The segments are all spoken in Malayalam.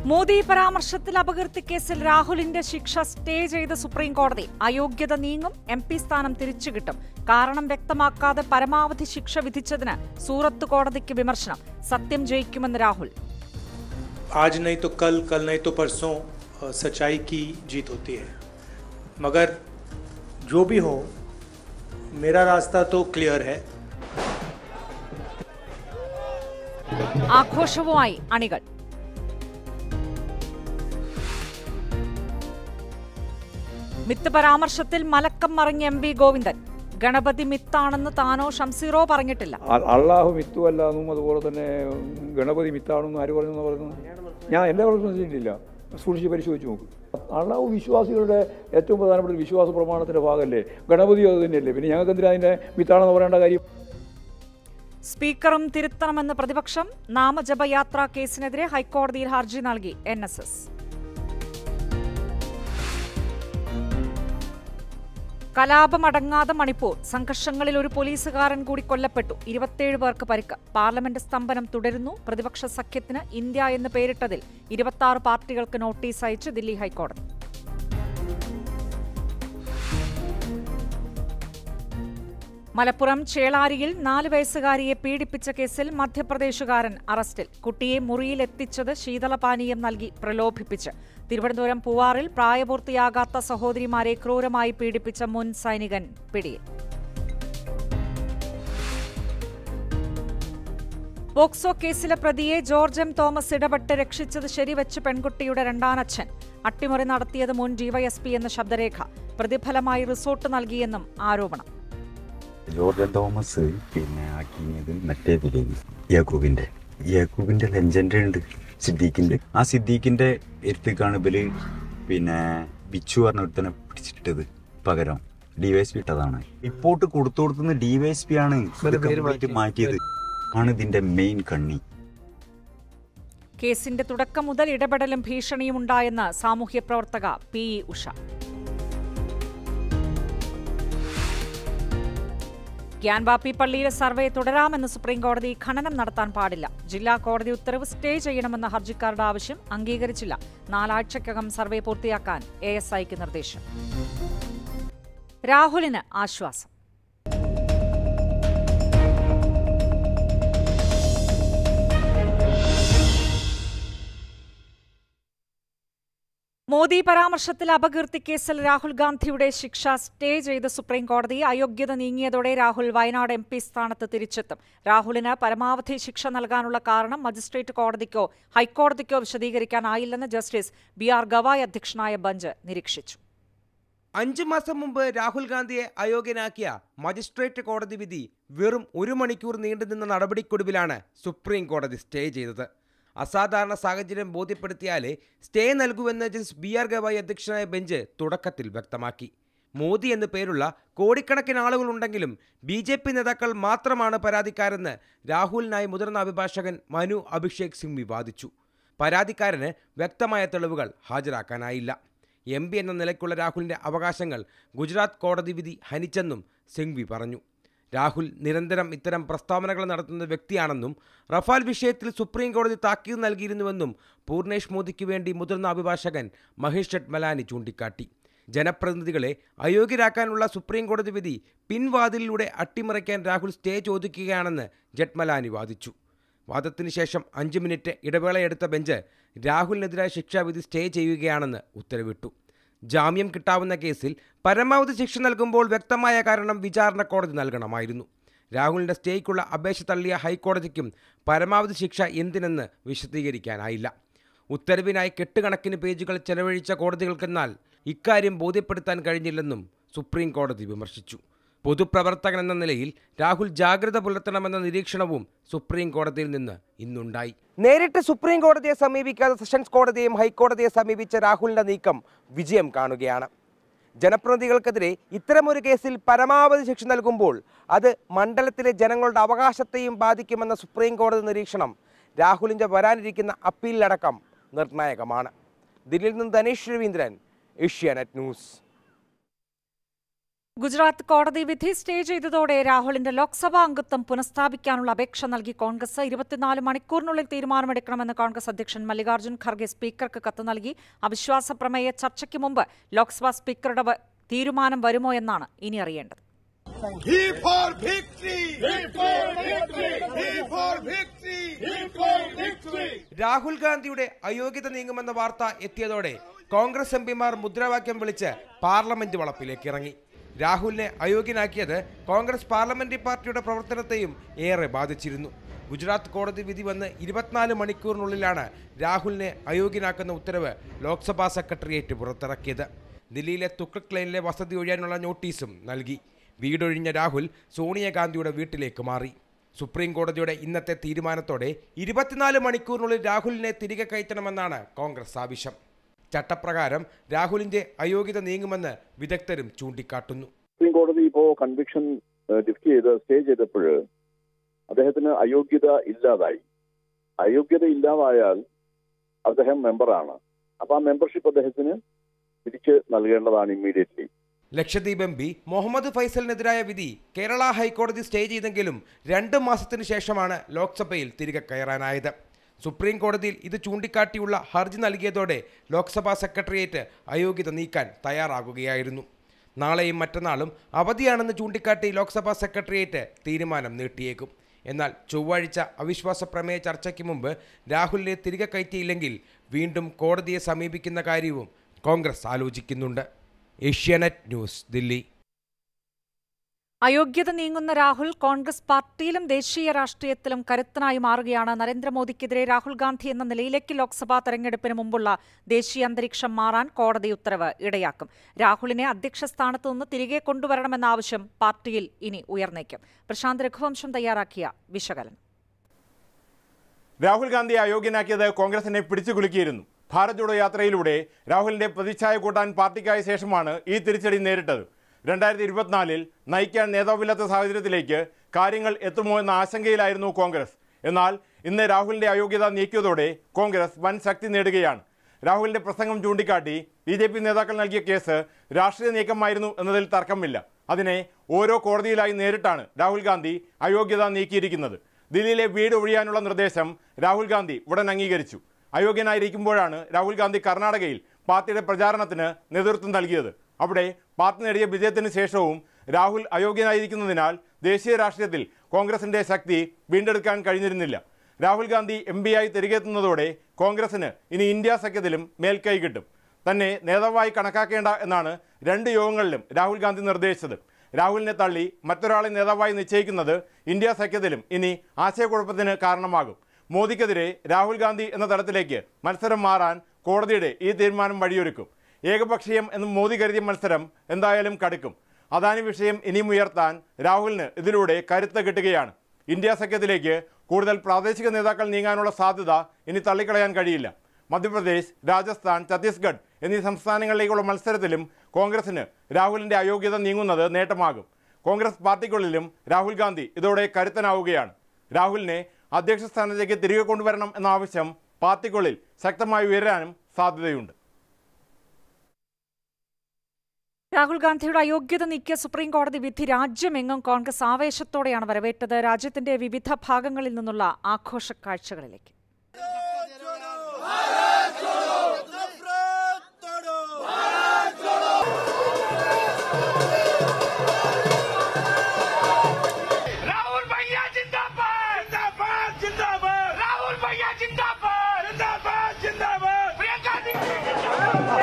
മോദി പരാമർശത്തിൽ അപകീർത്തി കേസിൽ രാഹുലിന്റെ ശിക്ഷ സ്റ്റേ ചെയ്ത സുപ്രീം കോടതി അയോഗ്യത നീങ്ങും എം പി സ്ഥാനം തിരിച്ചുകിട്ടും കാരണം വ്യക്തമാക്കാതെ പരമാവധി ശിക്ഷ വിധിച്ചതിന് സൂറത്ത് കോടതിക്ക് വിമർശനം സത്യം ജയിക്കുമെന്ന് രാഹുൽ आज नहीं तो कल कल नहीं तो परसों अ, सच्चाई की जीत होती है मगर जो भी हो मेरा रास्ता तो क्लियर है ആഘോഷവുമായി അണികൾ മിത്ത് പരാമർശത്തിൽ മലക്കം മറിഞ്ഞ എം വി ഗോവിന്ദൻ ഗണപതി മിത്താണെന്ന് താനോ ഷംസീറോ പറഞ്ഞിട്ടില്ല അ- അള്ളാഹു മിത്തുമല്ല എന്നും അതുപോലെ തന്നെ ഗണപതി മിത്താണെന്നും ആര് പറഞ്ഞു പറയുന്നത് ഞാൻ എൻ്റെ പ്രശ്നത്തിലില്ല സൂക്ഷിച്ച് പരിശോധിച്ച് നോക്കും അള്ളാഹു വിശ്വാസികളുടെ ഏറ്റവും പ്രധാനപ്പെട്ട ഒരു വിശ്വാസ പ്രമാണത്തിൻ്റെ ഭാഗമല്ലേ ഗണപതി അത് തന്നെയല്ലേ പിന്നെ ഞങ്ങൾക്ക് എന്തിനാ അതിൻ്റെ മിത്താണെന്ന് പറയേണ്ട കാര്യം സ്പീക്കറും തിരുത്തണമെന്ന് പ്രതിപക്ഷം നാമജപയാത്രാ കേസിനെതിരെ ഹൈക്കോടതിയിൽ ഹർജി നൽകി എൻ എസ് എസ് കലാപമടങ്ങാതെ മണിപ്പൂർ സംഘർഷങ്ങളിൽ ഒരു പോലീസുകാരൻ കൂടി കൊല്ലപ്പെട്ടു ഇരുപത്തിയേഴ് പേർക്ക് പരിക്ക് പാർലമെന്റ് സ്തംഭനം തുടരുന്നു പ്രതിപക്ഷ സഖ്യത്തിന് ഇന്ത്യ എന്ന് പേരിട്ടതിൽ ഇരുപത്തി പാർട്ടികൾക്ക് നോട്ടീസ് അയച്ച് ദില്ലി ഹൈക്കോടതി മലപ്പുറം ചേളാരിയിൽ നാല് വയസ്സുകാരിയെ പീഡിപ്പിച്ച കേസിൽ മധ്യപ്രദേശുകാരൻ അറസ്റ്റിൽ കുട്ടിയെ മുറിയിലെത്തിച്ചത് ശീതളപാനീയം നൽകി പ്രലോഭിപ്പിച്ച് തിരുവനന്തപുരം പൂവാറിൽ പ്രായപൂർത്തിയാകാത്ത സഹോദരിമാരെ ക്രൂരമായി പീഡിപ്പിച്ച മുൻ സൈനികൻ പിടിയിൽ പോക്സോ കേസിലെ പ്രതിയെ ജോർജ് എം തോമസ് ഇടപെട്ട് രക്ഷിച്ചത് ശരിവെച്ച് പെൺകുട്ടിയുടെ രണ്ടാനച്ഛൻ അട്ടിമറി നടത്തിയത് മുൻ ഡിവൈഎസ്പി എന്ന ശബ്ദരേഖ പ്രതിഫലമായി റിസോർട്ട് നൽകിയെന്നും ആരോപണം ജോർജൻ തോമസ് പിന്നെ ആക്കിയത് മറ്റേതിലേക്ക് യാക്കൂബിന്റെ യാക്കൂബിന്റെ ലെജൻഡ് ഉണ്ട് സിദ്ദീഖിന്റെ ആ സിദ്ദീഖിന്റെ എരുത്തേക്കാണ് ഇവര് പിന്നെ ബിച്ചു പറഞ്ഞ ഒരുത്തനെ പിടിച്ചിട്ടത് പകരം ഡിവൈഎസ്പി ഇട്ടതാണ് റിപ്പോർട്ട് കൊടുത്തു കൊടുത്തുന്ന ഡിവൈഎസ്പി ആണ് ഇത് complete മാറ്റിയത് ആണ് ഇതിന്റെ മെയിൻ കണ്ണി കേസിന്റെ തുടക്കം മുതൽ ഇടപെടലും ഭീഷണിയും ഉണ്ടായെന്ന് സാമൂഹ്യ പ്രവർത്തക പി ഇ ഉഷ ഗ്യാൻവാപ്പി പള്ളിയിലെ സർവേ തുടരാമെന്ന് സുപ്രീംകോടതി ഖനനം നടത്താൻ പാടില്ല ജില്ലാ കോടതി ഉത്തരവ് സ്റ്റേ ചെയ്യണമെന്ന ഹർജിക്കാരുടെ ആവശ്യം അംഗീകരിച്ചില്ല നാലാഴ്ചക്കകം സർവേ പൂർത്തിയാക്കാൻ എ എസ് ഐക്ക് നിർദ്ദേശം രാഹുലിന് ആശ്വാസം മോദി പരാമർശത്തിൽ അപകീർത്തി കേസിൽ രാഹുൽ ഗാന്ധിയുടെ ശിക്ഷ സ്റ്റേ ചെയ്ത സുപ്രീം കോടതി അയോഗ്യത നീങ്ങിയതോടെ രാഹുൽ വയനാട് എം പി സ്ഥാനത്ത് തിരിച്ചെത്തും രാഹുലിന് പരമാവധി ശിക്ഷ നൽകാനുള്ള കാരണം മജിസ്ട്രേറ്റ് കോടതിക്കോ ഹൈക്കോടതിക്കോ വിശദീകരിക്കാനായില്ലെന്ന് ജസ്റ്റിസ് ബി ആർ ഗവായ് അധ്യക്ഷനായ ബെഞ്ച് നിരീക്ഷിച്ചു അഞ്ചു മാസം മുമ്പ് രാഹുൽ ഗാന്ധിയെ അയോഗ്യനാക്കിയ മജിസ്ട്രേറ്റ് കോടതി വിധി വെറും ഒരു മണിക്കൂർ നീണ്ടുനിന്ന നടപടിക്കൊടുവിലാണ് സുപ്രീം കോടതി സ്റ്റേ ചെയ്തത് അസാധാരണ സാഹചര്യം ബോധ്യപ്പെടുത്തിയാലേ സ്റ്റേ നൽകുവെന്ന് ജസ്റ്റിസ് ബി ആർ ഗവായി അധ്യക്ഷനായ ബെഞ്ച് തുടക്കത്തിൽ വ്യക്തമാക്കി മോദി എന്നു പേരുള്ള കോടിക്കണക്കിന് ആളുകളുണ്ടെങ്കിലും ബി ജെ പി നേതാക്കൾ മാത്രമാണ് പരാതിക്കാരെന്ന് രാഹുലിനായി മുതിർന്ന അഭിഭാഷകൻ മനു അഭിഷേക് സിംഗ്വി വാദിച്ചു പരാതിക്കാരന് വ്യക്തമായ തെളിവുകൾ ഹാജരാക്കാനായില്ല എം പി എന്ന നിലയ്ക്കുള്ള രാഹുലിന്റെ അവകാശങ്ങൾ ഗുജറാത്ത് കോടതി വിധി ഹനിച്ചെന്നും സിംഗ്വി പറഞ്ഞു രാഹുൽ നിരന്തരം ഇത്തരം പ്രസ്താവനകൾ നടത്തുന്ന വ്യക്തിയാണെന്നും റഫാൽ വിഷയത്തിൽ സുപ്രീം കോടതി താക്കീത് നൽകിയിരുന്നുവെന്നും പൂർണേഷ് മോദിക്ക് വേണ്ടി മുതിർന്ന അഭിഭാഷകൻ മഹേഷ് ജട്മലാനി ചൂണ്ടിക്കാട്ടി ജനപ്രതിനിധികളെ അയോഗ്യരാക്കാനുള്ള സുപ്രീം കോടതി വിധി പിൻവാതിലിലൂടെ അട്ടിമറിക്കാൻ രാഹുൽ സ്റ്റേ ചോദിക്കുകയാണെന്ന് ജട്മലാനി വാദിച്ചു വാദത്തിന് ശേഷം അഞ്ച് മിനിറ്റ് ഇടവേളയെടുത്ത ബെഞ്ച് രാഹുലിനെതിരായ ശിക്ഷാവിധി സ്റ്റേ ചെയ്യുകയാണെന്ന് ഉത്തരവിട്ടു ജാമ്യം കിട്ടാവുന്ന കേസിൽ പരമാവധി ശിക്ഷ നൽകുമ്പോൾ വ്യക്തമായ കാരണം വിചാരണ കോടതി നൽകണമായിരുന്നു രാഹുലിന്റെ സ്റ്റേക്കുള്ള അപേക്ഷ തള്ളിയ ഹൈക്കോടതിക്കും പരമാവധി ശിക്ഷ എന്തിനെന്ന് വിശദീകരിക്കാനായില്ല ഉത്തരവിനായി കെട്ടുകണക്കിന് പേജുകൾ ചെലവഴിച്ച കോടതികൾക്കെന്നാൽ ഇക്കാര്യം ബോധ്യപ്പെടുത്താൻ കഴിഞ്ഞില്ലെന്നും സുപ്രീം കോടതി വിമർശിച്ചു പൊതുപ്രവർത്തകൻ എന്ന നിലയിൽ രാഹുൽ ജാഗ്രത പുലർത്തണമെന്ന നിരീക്ഷണവും സുപ്രീം കോടതിയിൽ നിന്ന് ഇന്നുണ്ടായി നേരിട്ട് സുപ്രീം കോടതിയെ സമീപിക്കാതെ സെഷൻസ് കോടതിയെയും ഹൈക്കോടതിയെ സമീപിച്ച രാഹുലിന്റെ നീക്കം വിജയം കാണുകയാണ് ജനപ്രതിനിധികൾക്കെതിരെ ഇത്തരമൊരു കേസിൽ പരമാവധി ശിക്ഷ നൽകുമ്പോൾ അത് മണ്ഡലത്തിലെ ജനങ്ങളുടെ അവകാശത്തെയും ബാധിക്കുമെന്ന സുപ്രീം കോടതി നിരീക്ഷണം രാഹുലിന്റെ വരാനിരിക്കുന്ന അപ്പീലിലടക്കം നിർണായകമാണ് ദില്ലിയിൽ നിന്ന് ധനേഷ് രവീന്ദ്രൻ ഏഷ്യാനെറ്റ് ന്യൂസ് ഗുജറാത്ത് കോടതി വിധി സ്റ്റേ ചെയ്തതോടെ രാഹുലിന്റെ ലോക്സഭാ അംഗത്വം പുനഃസ്ഥാപിക്കാനുള്ള അപേക്ഷ നൽകി കോൺഗ്രസ് ഇരുപത്തിനാല് മണിക്കൂറിനുള്ളിൽ തീരുമാനമെടുക്കണമെന്ന് കോൺഗ്രസ് അധ്യക്ഷൻ മല്ലികാർജ്ജുൻ ഖർഗെ സ്പീക്കർക്ക് കത്ത് നൽകി അവിശ്വാസ പ്രമേയ ചർച്ചയ്ക്ക് മുമ്പ് ലോക്സഭാ സ്പീക്കറുടെ വ- തീരുമാനം വരുമോ എന്നാണ് ഇനി അറിയേണ്ടത് He for victory! He for victory! He for victory! He for victory! Rahul ഗാന്ധിയുടെ അയോഗ്യത നീങ്ങുമെന്ന വാർത്ത എത്തിയതോടെ കോൺഗ്രസ് എംപിമാർ മുദ്രാവാക്യം വിളിച്ച് പാർലമെന്റ് വളപ്പിലേക്ക് ഇറങ്ങി രാഹുലിനെ അയോഗ്യനാക്കിയത് കോൺഗ്രസ് പാർലമെന്ററി പാർട്ടിയുടെ പ്രവർത്തനത്തെയും ഏറെ ബാധിച്ചിരുന്നു ഗുജറാത്ത് കോടതി വിധി വന്ന് ഇരുപത്തിനാല് മണിക്കൂറിനുള്ളിലാണ് രാഹുലിനെ അയോഗ്യനാക്കുന്ന ഉത്തരവ് ലോക്സഭാ സെക്രട്ടേറിയറ്റ് പുറത്തിറക്കിയത് ദില്ലിയിലെ തുക്ലക് ലൈനിലെ വസതി ഒഴിയാനുള്ള നോട്ടീസും നൽകി വീടൊഴിഞ്ഞ രാഹുൽ സോണിയാഗാന്ധിയുടെ വീട്ടിലേക്ക് മാറി സുപ്രീം കോടതിയുടെ ഇന്നത്തെ തീരുമാനത്തോടെ ഇരുപത്തിനാല് മണിക്കൂറിനുള്ളിൽ രാഹുലിനെ തിരികെ കയറ്റണമെന്നാണ് കോൺഗ്രസ് ആവശ്യം ചട്ടപ്രകാരം രാഹുലിന്റെ അയോഗ്യത നീങ്ങുമെന്ന് വിദഗ്ധരും ചൂണ്ടിക്കാട്ടുന്നു സുപ്രീം കോടതി ഇപ്പോ കൺവിക്ഷൻ ലിഫ്റ്റ് ചെയ്ത് സ്റ്റേ ചെയ്തപ്പോൾ അദ്ദേഹത്തിന് അയോഗ്യത ഇല്ലാതായി അയോഗ്യത ഇല്ലാതായാൽ അദ്ദേഹം മെമ്പറാണ് അപ്പൊ ആ മെമ്പർഷിപ്പ് അദ്ദേഹത്തിന് തിരിച്ച് നൽകേണ്ടതാണ് immediately Lakshadweep M P Muhammad ഫൈസലിനെതിരായ വിധി കേരള ഹൈക്കോടതി സ്റ്റേ ചെയ്തെങ്കിലും രണ്ട് മാസത്തിനു ശേഷമാണ് ലോക്സഭയിൽ തിരികെ കയറാനായത് സുപ്രീം കോടതിയിൽ ഇത് ചൂണ്ടിക്കാട്ടിയുള്ള ഹർജി നൽകിയതോടെ ലോക്സഭാ സെക്രട്ടേറിയറ്റ് അയോഗ്യത നീക്കാൻ തയ്യാറാകുകയായിരുന്നു നാളെയും മറ്റന്നാളും അവധിയാണെന്ന് ചൂണ്ടിക്കാട്ടി ലോക്സഭാ സെക്രട്ടേറിയറ്റ് തീരുമാനം നീട്ടിയേക്കും എന്നാൽ ചൊവ്വാഴ്ച അവിശ്വാസ പ്രമേയ ചർച്ചയ്ക്ക് മുമ്പ് രാഹുലിനെ തിരികെ കയറ്റിയില്ലെങ്കിൽ വീണ്ടും കോടതിയെ സമീപിക്കുന്ന കാര്യവും കോൺഗ്രസ് ആലോചിക്കുന്നുണ്ട് ഏഷ്യാനെറ്റ് ന്യൂസ് ദില്ലി അയോഗ്യത നീങ്ങുന്ന രാഹുൽ കോൺഗ്രസ് പാർട്ടിയിലും ദേശീയ രാഷ്ട്രീയത്തിലും കരുത്തനായി മാറുകയാണ് നരേന്ദ്രമോദിക്കെതിരെ രാഹുൽ ഗാന്ധി എന്ന നിലയിലേക്ക് ലോക്സഭാ തെരഞ്ഞെടുപ്പിന് മുമ്പുള്ള ദേശീയ അന്തരീക്ഷം മാറാൻ കോടതി ഉത്തരവ് ഇടയാക്കും രാഹുലിനെ അധ്യക്ഷ സ്ഥാനത്ത് നിന്ന് തിരികെ കൊണ്ടുവരണമെന്ന ആവശ്യം പാർട്ടിയിൽ ഇനി ഉയർന്നേക്കും പ്രശാന്ത് രഘുവംശം തയ്യാറാക്കിയ വിശകലനം രാഹുൽ ഗാന്ധിയെ അയോഗ്യനാക്കിയത് കോൺഗ്രസിനെ പിടിച്ചു കുലുക്കിയിരുന്നു ഭാരത് ജോഡോ യാത്രയിലൂടെ രാഹുലിന്റെ പ്രതിച്ഛായ കൂട്ടാൻ പാർട്ടിക്കായ ശേഷമാണ് ഈ തിരിച്ചടി നേരിട്ടത് രണ്ടായിരത്തി ഇരുപത്തിനാലിൽ നയിക്കാൻ നേതാവില്ലാത്ത സാഹചര്യത്തിലേക്ക് കാര്യങ്ങൾ എത്തുമോ എന്ന ആശങ്കയിലായിരുന്നു കോൺഗ്രസ് എന്നാൽ ഇന്ന് രാഹുലിന്റെ അയോഗ്യത നീക്കിയതോടെ കോൺഗ്രസ് വൻ ശക്തി നേടുകയാണ് രാഹുലിന്റെ പ്രസംഗം ചൂണ്ടിക്കാട്ടി ബി ജെ പി നേതാക്കൾ നൽകിയ കേസ് രാഷ്ട്രീയ നീക്കമായിരുന്നു എന്നതിൽ തർക്കമില്ല അതിനെ ഓരോ കോടതിയിലായി നേരിട്ടാണ് രാഹുൽ ഗാന്ധി അയോഗ്യത നീക്കിയിരിക്കുന്നത് ദില്ലിയിലെ വീട് ഒഴിയാനുള്ള നിർദ്ദേശം രാഹുൽ ഗാന്ധി ഉടൻ അംഗീകരിച്ചു അയോഗ്യനായിരിക്കുമ്പോഴാണ് രാഹുൽ ഗാന്ധി കർണാടകയിൽ പാർട്ടിയുടെ പ്രചാരണത്തിന് നേതൃത്വം നൽകിയത് അവിടെ പാർട്ടി നേടിയ വിജയത്തിന് ശേഷവും രാഹുൽ അയോഗ്യനായിരിക്കുന്നതിനാൽ ദേശീയ രാഷ്ട്രീയത്തിൽ കോൺഗ്രസിന്റെ ശക്തി വീണ്ടെടുക്കാൻ കഴിഞ്ഞിരുന്നില്ല രാഹുൽ ഗാന്ധി എം ആയി തിരികെത്തുന്നതോടെ കോൺഗ്രസിന് ഇനി ഇന്ത്യ സഖ്യത്തിലും മേൽക്കൈ കിട്ടും തന്നെ നേതാവായി കണക്കാക്കേണ്ട എന്നാണ് രണ്ട് യോഗങ്ങളിലും രാഹുൽ ഗാന്ധി നിർദ്ദേശിച്ചത് രാഹുലിനെ തള്ളി മറ്റൊരാളെ നേതാവായി നിശ്ചയിക്കുന്നത് ഇന്ത്യ സഖ്യത്തിലും ഇനി ആശയക്കുഴപ്പത്തിന് കാരണമാകും മോദിക്കെതിരെ രാഹുൽ ഗാന്ധി എന്ന തലത്തിലേക്ക് മത്സരം മാറാൻ കോടതിയുടെ ഈ തീരുമാനം വഴിയൊരുക്കും ഏകപക്ഷീയം എന്ന് മോദി കരുതിയ മത്സരം എന്തായാലും കടുക്കും അദാനി വിഷയം ഇനിയും ഉയർത്താൻ രാഹുലിന് ഇതിലൂടെ കരുത്ത് കിട്ടുകയാണ് ഇന്ത്യ സഖ്യത്തിലേക്ക് കൂടുതൽ പ്രാദേശിക നേതാക്കൾ നീങ്ങാനുള്ള സാധ്യത ഇനി തള്ളിക്കളയാൻ കഴിയില്ല മധ്യപ്രദേശ് രാജസ്ഥാൻ ഛത്തീസ്ഗഡ് എന്നീ സംസ്ഥാനങ്ങളിലേക്കുള്ള മത്സരത്തിലും കോൺഗ്രസിന് രാഹുലിന്റെ അയോഗ്യത നീങ്ങുന്നത് നേട്ടമാകും കോൺഗ്രസ് പാർട്ടിക്കുള്ളിലും രാഹുൽ ഗാന്ധി ഇതോടെ കരുത്തനാവുകയാണ് രാഹുലിനെ അധ്യക്ഷ സ്ഥാനത്തേക്ക് തിരികെ കൊണ്ടുവരണം എന്ന ആവശ്യം പാർട്ടിക്കുള്ളിൽ ശക്തമായി ഉയരാനും സാധ്യതയുണ്ട് രാഹുൽ ഗാന്ധിയുടെ അയോഗ്യത നീക്കിയ സുപ്രീം കോടതി വിധി രാജ്യമെങ്ങും കോൺഗ്രസ് ആവേശത്തോടെയാണ് വരവേറ്റത് രാജ്യത്തിന്റെ വിവിധ ഭാഗങ്ങളിൽ നിന്നുള്ള ആഘോഷ കാഴ്ചകളിലേക്ക് राहुल भैया जिंदाबाद जिंदाबाद जिंदाबाद राहुल भैया जिंदाबाद जिंदाबाद जिंदाबाद Priyanka ji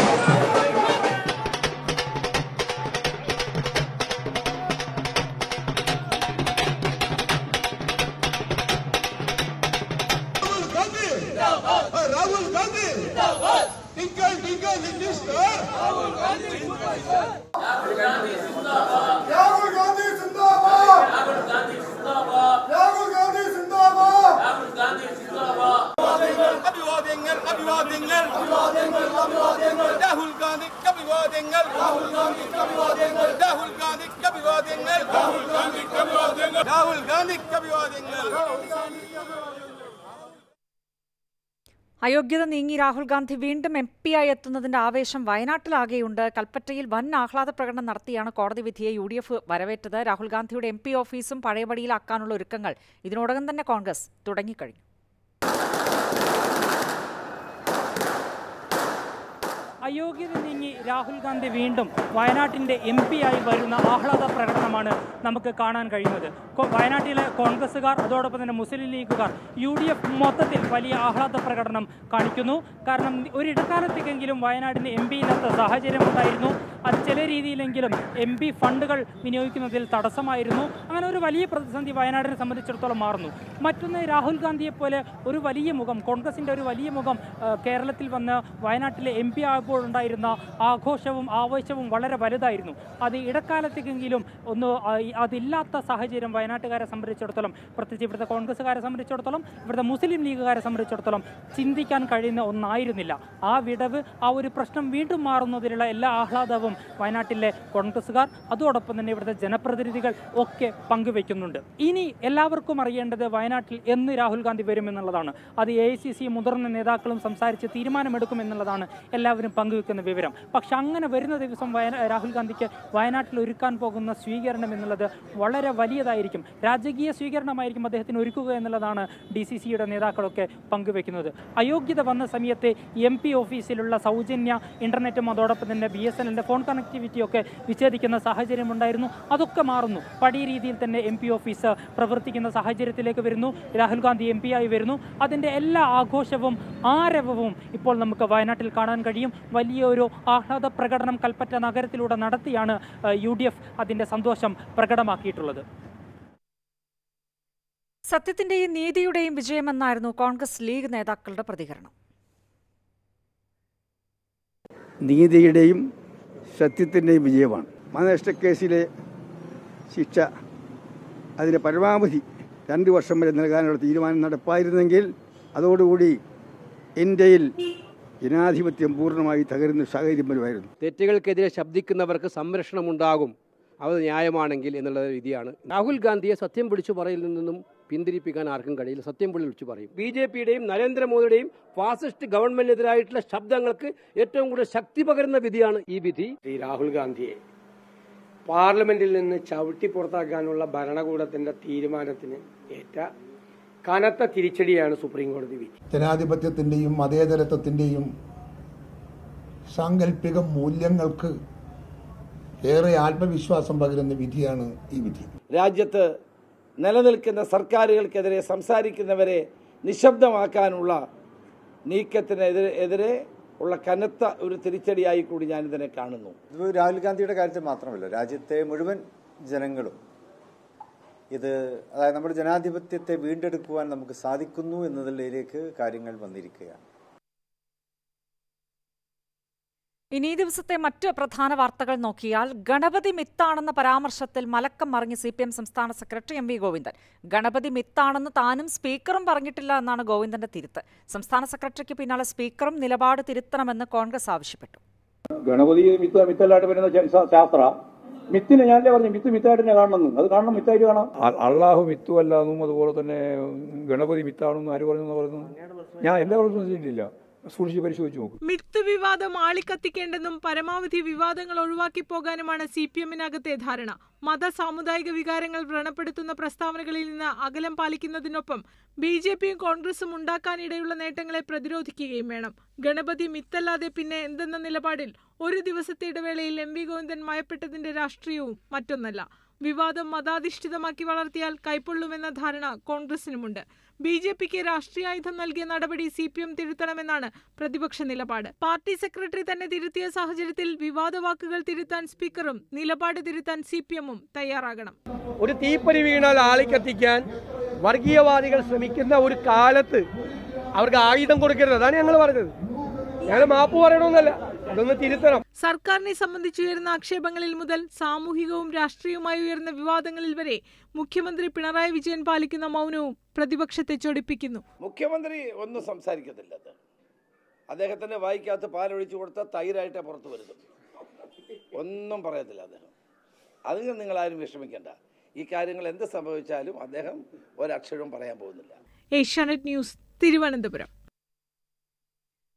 Rahul Gandhi twinkle twinkle little star Rahul Gandhi Rahul Gandhi जिंदाबाद राहुल गांधी जिंदाबाद राहुल गांधी जिंदाबाद അഭിവാദ്യങ്ങൾ അഭിവാദ്യങ്ങൾ അഭിവാദ്യങ്ങൾ രാഹുൽ ഗാന്ധി അഭിവാദ്യങ്ങൾ രാഹുൽ ഗാന്ധി അഭിവാദ്യങ്ങൾ രാഹുൽ ഗാന്ധി അഭിവാദ്യങ്ങൾ രാഹുൽ ഗാന്ധി അഭിവാദ്യങ്ങൾ രാഹുൽ ഗാന്ധി അഭിവാദ്യങ്ങൾ അയോഗ്യത നീങ്ങി രാഹുൽ ഗാന്ധി വീണ്ടും എം പിയായി എത്തുന്നതിന്റെ ആവേശം വയനാട്ടിലാകെയുണ്ട് കൽപ്പറ്റയിൽ വൻ ആഹ്ലാദ പ്രകടനം നടത്തിയാണ് കോടതി വിധിയെ യു ഡി എഫ് വരവേറ്റത് രാഹുൽ ഗാന്ധിയുടെ എം പി ഓഫീസും പഴയപടിയിലാക്കാനുള്ള ഒരുക്കങ്ങൾ ഇതിനോടകം തന്നെ കോൺഗ്രസ് തുടങ്ങിക്കഴിഞ്ഞു അയോഗ്യത നീങ്ങി രാഹുൽ ഗാന്ധി വീണ്ടും വയനാട്ടിൻ്റെ എം ആയി വരുന്ന ആഹ്ലാദ പ്രകടനമാണ് നമുക്ക് കാണാൻ കഴിയുന്നത് കൊ- വയനാട്ടിലെ കോൺഗ്രസ്സുകാർ അതോടൊപ്പം തന്നെ മുസ്ലിം ലീഗുകാർ യു ഡി എഫ് മൊത്തത്തിൽ വലിയ ആഹ്ലാദ പ്രകടനം കാണിക്കുന്നു കാരണം ഒരിടക്കാലത്തേക്കെങ്കിലും വയനാടിന് എം പി ഇല്ലാത്ത സാഹചര്യമുണ്ടായിരുന്നു അത് ചില രീതിയിലെങ്കിലും എം പി ഫണ്ടുകൾ വിനിയോഗിക്കുന്നതിൽ തടസ്സമായിരുന്നു അങ്ങനെ ഒരു വലിയ പ്രതിസന്ധി വയനാടിനെ സംബന്ധിച്ചിടത്തോളം മാറുന്നു മറ്റൊന്ന് രാഹുൽ ഗാന്ധിയെ പോലെ ഒരു വലിയ മുഖം കോൺഗ്രസിൻ്റെ ഒരു വലിയ മുഖം ആ, കേരളത്തിൽ വന്ന് വയനാട്ടിലെ എം പി ആയപ്പോൾ ഉണ്ടായിരുന്ന ആഘോഷവും ആവേശവും വളരെ വലുതായിരുന്നു അത് ഇടക്കാലത്തേക്കെങ്കിലും ഒന്ന് ആ, ഈ അതില്ലാത്ത സാഹചര്യം വയനാട്ടുകാരെ സംബന്ധിച്ചിടത്തോളം പ്രത്യേകിച്ച് ഇവിടുത്തെ കോൺഗ്രസ്സുകാരെ സംബന്ധിച്ചിടത്തോളം ഇവിടുത്തെ മുസ്ലിം ലീഗുകാരെ സംബന്ധിച്ചിടത്തോളം ചിന്തിക്കാൻ കഴിയുന്ന ഒന്നായിരുന്നില്ല ആ വിടവ് ആ ഒരു പ്രശ്നം വീണ്ടും മാറുന്നതിലുള്ള എല്ലാ ആഹ്ലാദവും വയനാട്ടിലെ കോൺഗ്രസ്സുകാർ അതോടൊപ്പം തന്നെ ഇവിടുത്തെ ജനപ്രതിനിധികൾ ഒക്കെ പങ്കുവെക്കുന്നുണ്ട് ഇനി എല്ലാവർക്കും അറിയേണ്ടത് വയനാട്ടിൽ എന്ന് രാഹുൽ ഗാന്ധി വരുമെന്നുള്ളതാണ് അത് എ ഐ സി സി മുതിർന്ന നേതാക്കളും സംസാരിച്ച് തീരുമാനമെടുക്കുമെന്നുള്ളതാണ് എല്ലാവരും പങ്കുവെക്കുന്ന വിവരം പക്ഷെ അങ്ങനെ വരുന്ന ദിവസം വയന രാഹുൽ ഗാന്ധിക്ക് വയനാട്ടിൽ ഒരുക്കാൻ പോകുന്ന സ്വീകരണം എന്നുള്ളത് വളരെ വലിയതായിരിക്കും രാജകീയ സ്വീകരണമായിരിക്കും അദ്ദേഹത്തിന് ഒരുക്കുക എന്നുള്ളതാണ് ഡി സി സിയുടെ നേതാക്കളൊക്കെ പങ്കുവെക്കുന്നത് അയോഗ്യത വന്ന സമയത്ത് എം പി ഓഫീസിലുള്ള സൗജന്യ ഇന്റർനെറ്റും അതോടൊപ്പം തന്നെ ബി എസ് എല്ലിൻ്റെ ഫോൺ കണക്ടിവിറ്റി ഒക്കെ വിച്ഛേദിക്കുന്ന സാഹചര്യം ഉണ്ടായിരുന്നു അതൊക്കെ മാറുന്നു പടിയ രീതിയിൽ തന്നെ എം പി ഓഫീസ് പ്രവർത്തിക്കുന്ന സാഹചര്യത്തിലേക്ക് വരുന്നു രാഹുൽ ഗാന്ധി എം പി ആയി വരുന്നു അതിൻ്റെ എല്ലാ ആഘോഷവും ആരവവും ഇപ്പോൾ നമുക്ക് വയനാട്ടിൽ കാണാൻ കഴിയും വലിയൊരു ആഹ്ലാദ പ്രകടനം കൽപ്പറ്റ നഗരത്തിലൂടെ നടത്തിയാണ് യു ഡി എഫ് അതിൻ്റെ സന്തോഷം പ്രകടമാക്കിയിട്ടുള്ളത് സത്യത്തിന്റെയും നീതിയുടെയും വിജയമെന്നായിരുന്നു കോൺഗ്രസ് ലീഗ് നേതാക്കളുടെ പ്രതികരണം നീതിയുടെയും സത്യത്തിൻ്റെയും വിജയമാണ് മാനനഷ്ട കേസിലെ ശിക്ഷ അതിന് പരമാവധി രണ്ട് വർഷം വരെ നൽകാനുള്ള തീരുമാനം നടപ്പായിരുന്നെങ്കിൽ അതോടുകൂടി ഇന്ത്യയിൽ ജനാധിപത്യം പൂർണ്ണമായി തകരുന്ന സാഹചര്യം വരുമായിരുന്നു തെറ്റുകൾക്കെതിരെ ശബ്ദിക്കുന്നവർക്ക് സംരക്ഷണമുണ്ടാകും അത് ന്യായമാണെങ്കിൽ എന്നുള്ള വിധിയാണ് രാഹുൽ ഗാന്ധിയെ സത്യം പിടിച്ചു പറയിൽ നിന്നും പിന്തിരിപ്പിക്കാൻ ആർക്കും കഴിയില്ല സത്യം വിളിച്ചു പറയും ബി ജെ പിയുടെയും നരേന്ദ്രമോദിയുടെയും ഫാസിസ്റ്റ് ഗവൺമെന്റിനെതിരായിട്ടുള്ള ശബ്ദങ്ങൾക്ക് ഏറ്റവും കൂടുതൽ ശക്തി പകരുന്ന വിധിയാണ് ഈ വിധി ശ്രീ രാഹുൽ ഗാന്ധിയെ പാർലമെന്റിൽ നിന്ന് ചവിട്ടി പുറത്താക്കാനുള്ള ഭരണകൂടത്തിന്റെ തീരുമാനത്തിന് ഏറ്റ കനത്ത തിരിച്ചടിയാണ് സുപ്രീം കോടതി വിധി ജനാധിപത്യത്തിന്റെയും മതേതരത്വത്തിന്റെയും സാങ്കല്പിക മൂല്യങ്ങൾക്ക് ഏറെ ആത്മവിശ്വാസം പകരുന്ന വിധിയാണ് ഈ വിധി രാജ്യത്ത് നിലനിൽക്കുന്ന സർക്കാരുകൾക്കെതിരെ സംസാരിക്കുന്നവരെ നിശബ്ദമാക്കാനുള്ള നീക്കത്തിനെതിരെ എതിരെ ഉള്ള കനത്ത ഒരു തിരിച്ചടിയായി കൂടി ഞാനിതിനെ കാണുന്നു ഇത് രാഹുൽ ഗാന്ധിയുടെ കാര്യത്തിൽ മാത്രമല്ല രാജ്യത്തെ മുഴുവൻ ജനങ്ങളും ഇത് അതായത് നമ്മുടെ ജനാധിപത്യത്തെ വീണ്ടെടുക്കുവാൻ നമുക്ക് സാധിക്കുന്നു എന്നതിലേക്ക് കാര്യങ്ങൾ വന്നിരിക്കുകയാണ് ഇനി ഈ ദിവസത്തെ മറ്റ് പ്രധാന വാർത്തകൾ നോക്കിയാൽ ഗണപതി മിത്താണെന്ന പരാമർശത്തിൽ മലക്കം മറിഞ്ഞ് സി പി എം സംസ്ഥാന secretary M V Govindan Ganapathi മിത്താണെന്ന് താനും സ്പീക്കറും പറഞ്ഞിട്ടില്ല എന്നാണ് ഗോവിന്ദന്റെ തിരുത്ത് സംസ്ഥാന സെക്രട്ടറിക്ക് പിന്നാലെ സ്പീക്കറും നിലപാട് തിരുത്തണമെന്ന് കോൺഗ്രസ് ആവശ്യപ്പെട്ടു ഗണപതി മിത്ത് മിത്തല്ലായിട്ട് വരുന്ന ശ- ശാസ്ത്ര മിത്തിനെ ഞാനല്ലേ പറഞ്ഞു മിത്ത് മിത്തായിട്ട് തന്നെ കാണണമെന്നും അത് കാണണം മിത്തായിട്ട് കാണാം അ- അള്ളാഹു മിത്തുമല്ലാന്നും അതുപോലെ തന്നെ ഗണപതി മിത്താണെന്നും ആര് പറഞ്ഞു എന്ന് പറയുന്നത് ഞാൻ എല്ലാ പ്രശ്നം ചെയ്തിട്ടില്ല സൂക്ഷിച്ച് പരിശോധിച്ച് നോക്കും മിത്ത് വിവാദം ആളിക്കത്തിക്കേണ്ടെന്നും പരമാവധി വിവാദങ്ങൾ ഒഴിവാക്കി പോകാനുമാണ് സി പി എമ്മിനകത്തെ ധാരണ മത സാമുദായിക വികാരങ്ങൾ വ്രണപ്പെടുത്തുന്ന പ്രസ്താവനകളിൽ നിന്ന് അകലം പാലിക്കുന്നതിനൊപ്പം ബി ജെ പിയും കോൺഗ്രസും ഉണ്ടാക്കാനിടയുള്ള നേട്ടങ്ങളെ പ്രതിരോധിക്കുകയും വേണം ഗണപതി മിത്തല്ലാതെ പിന്നെ എന്തെന്ന നിലപാടിൽ ഒരു ദിവസത്തെ ഇടവേളയിൽ എം വി ഗോവിന്ദൻ മയപ്പെട്ടതിന്റെ രാഷ്ട്രീയവും മറ്റൊന്നല്ല വിവാദം മതാധിഷ്ഠിതമാക്കി വളർത്തിയാൽ കൈപ്പൊള്ളുമെന്ന ധാരണ കോൺഗ്രസിനുമുണ്ട് ബി ജെ പിക്ക് രാഷ്ട്രീയായുധം നൽകിയ നടപടി സി പി എം തിരുത്തണമെന്നാണ് പ്രതിപക്ഷ നിലപാട് പാർട്ടി സെക്രട്ടറി തന്നെ തിരുത്തിയ സാഹചര്യത്തിൽ വിവാദ വാക്കുകൾ തിരുത്താൻ സ്പീക്കറും നിലപാട് തിരുത്താൻ സി പി എമ്മും തയ്യാറാകണം ഒരു തീപ്പൊരി വീണാൽ ആളിക്കത്തിക്കാൻ വർഗീയവാദികൾ ശ്രമിക്കുന്ന ഒരു കാലത്ത് അവർക്ക് ആയുധം കൊടുക്കരുത് അതാണ് ഞങ്ങൾ പറഞ്ഞത് ഞങ്ങൾ മാപ്പ് പറയണമെന്നല്ല അതൊന്ന് തിരുത്തണം സർക്കാരിനെ സംബന്ധിച്ചുയരുന്ന ആക്ഷേപങ്ങളിൽ മുതൽ സാമൂഹികവും രാഷ്ട്രീയവുമായി ഉയർന്ന വിവാദങ്ങളിൽ വരെ മുഖ്യമന്ത്രി പിണറായി വിജയൻ പാലിക്കുന്ന മൗനവും പ്രതിപക്ഷത്തെ ചൊടിപ്പിക്കുന്നു മുഖ്യമന്ത്രി ഒന്നും സംസാരിക്കത്തില്ല അത് അദ്ദേഹത്തിന്റെ വായിക്കകത്ത് പാലൊഴിച്ചു കൊടുത്ത തൈരായിട്ടേ പുറത്തു വരുന്നത് ഒന്നും പറയത്തില്ല അദ്ദേഹം അതിന് നിങ്ങൾ ആരും വിഷമിക്കേണ്ട ഈ കാര്യങ്ങൾ എന്ത് സംഭവിച്ചാലും അദ്ദേഹം ഒരക്ഷരവും പറയാൻ പോകുന്നില്ല ഏഷ്യാനെറ്റ് ന്യൂസ് തിരുവനന്തപുരം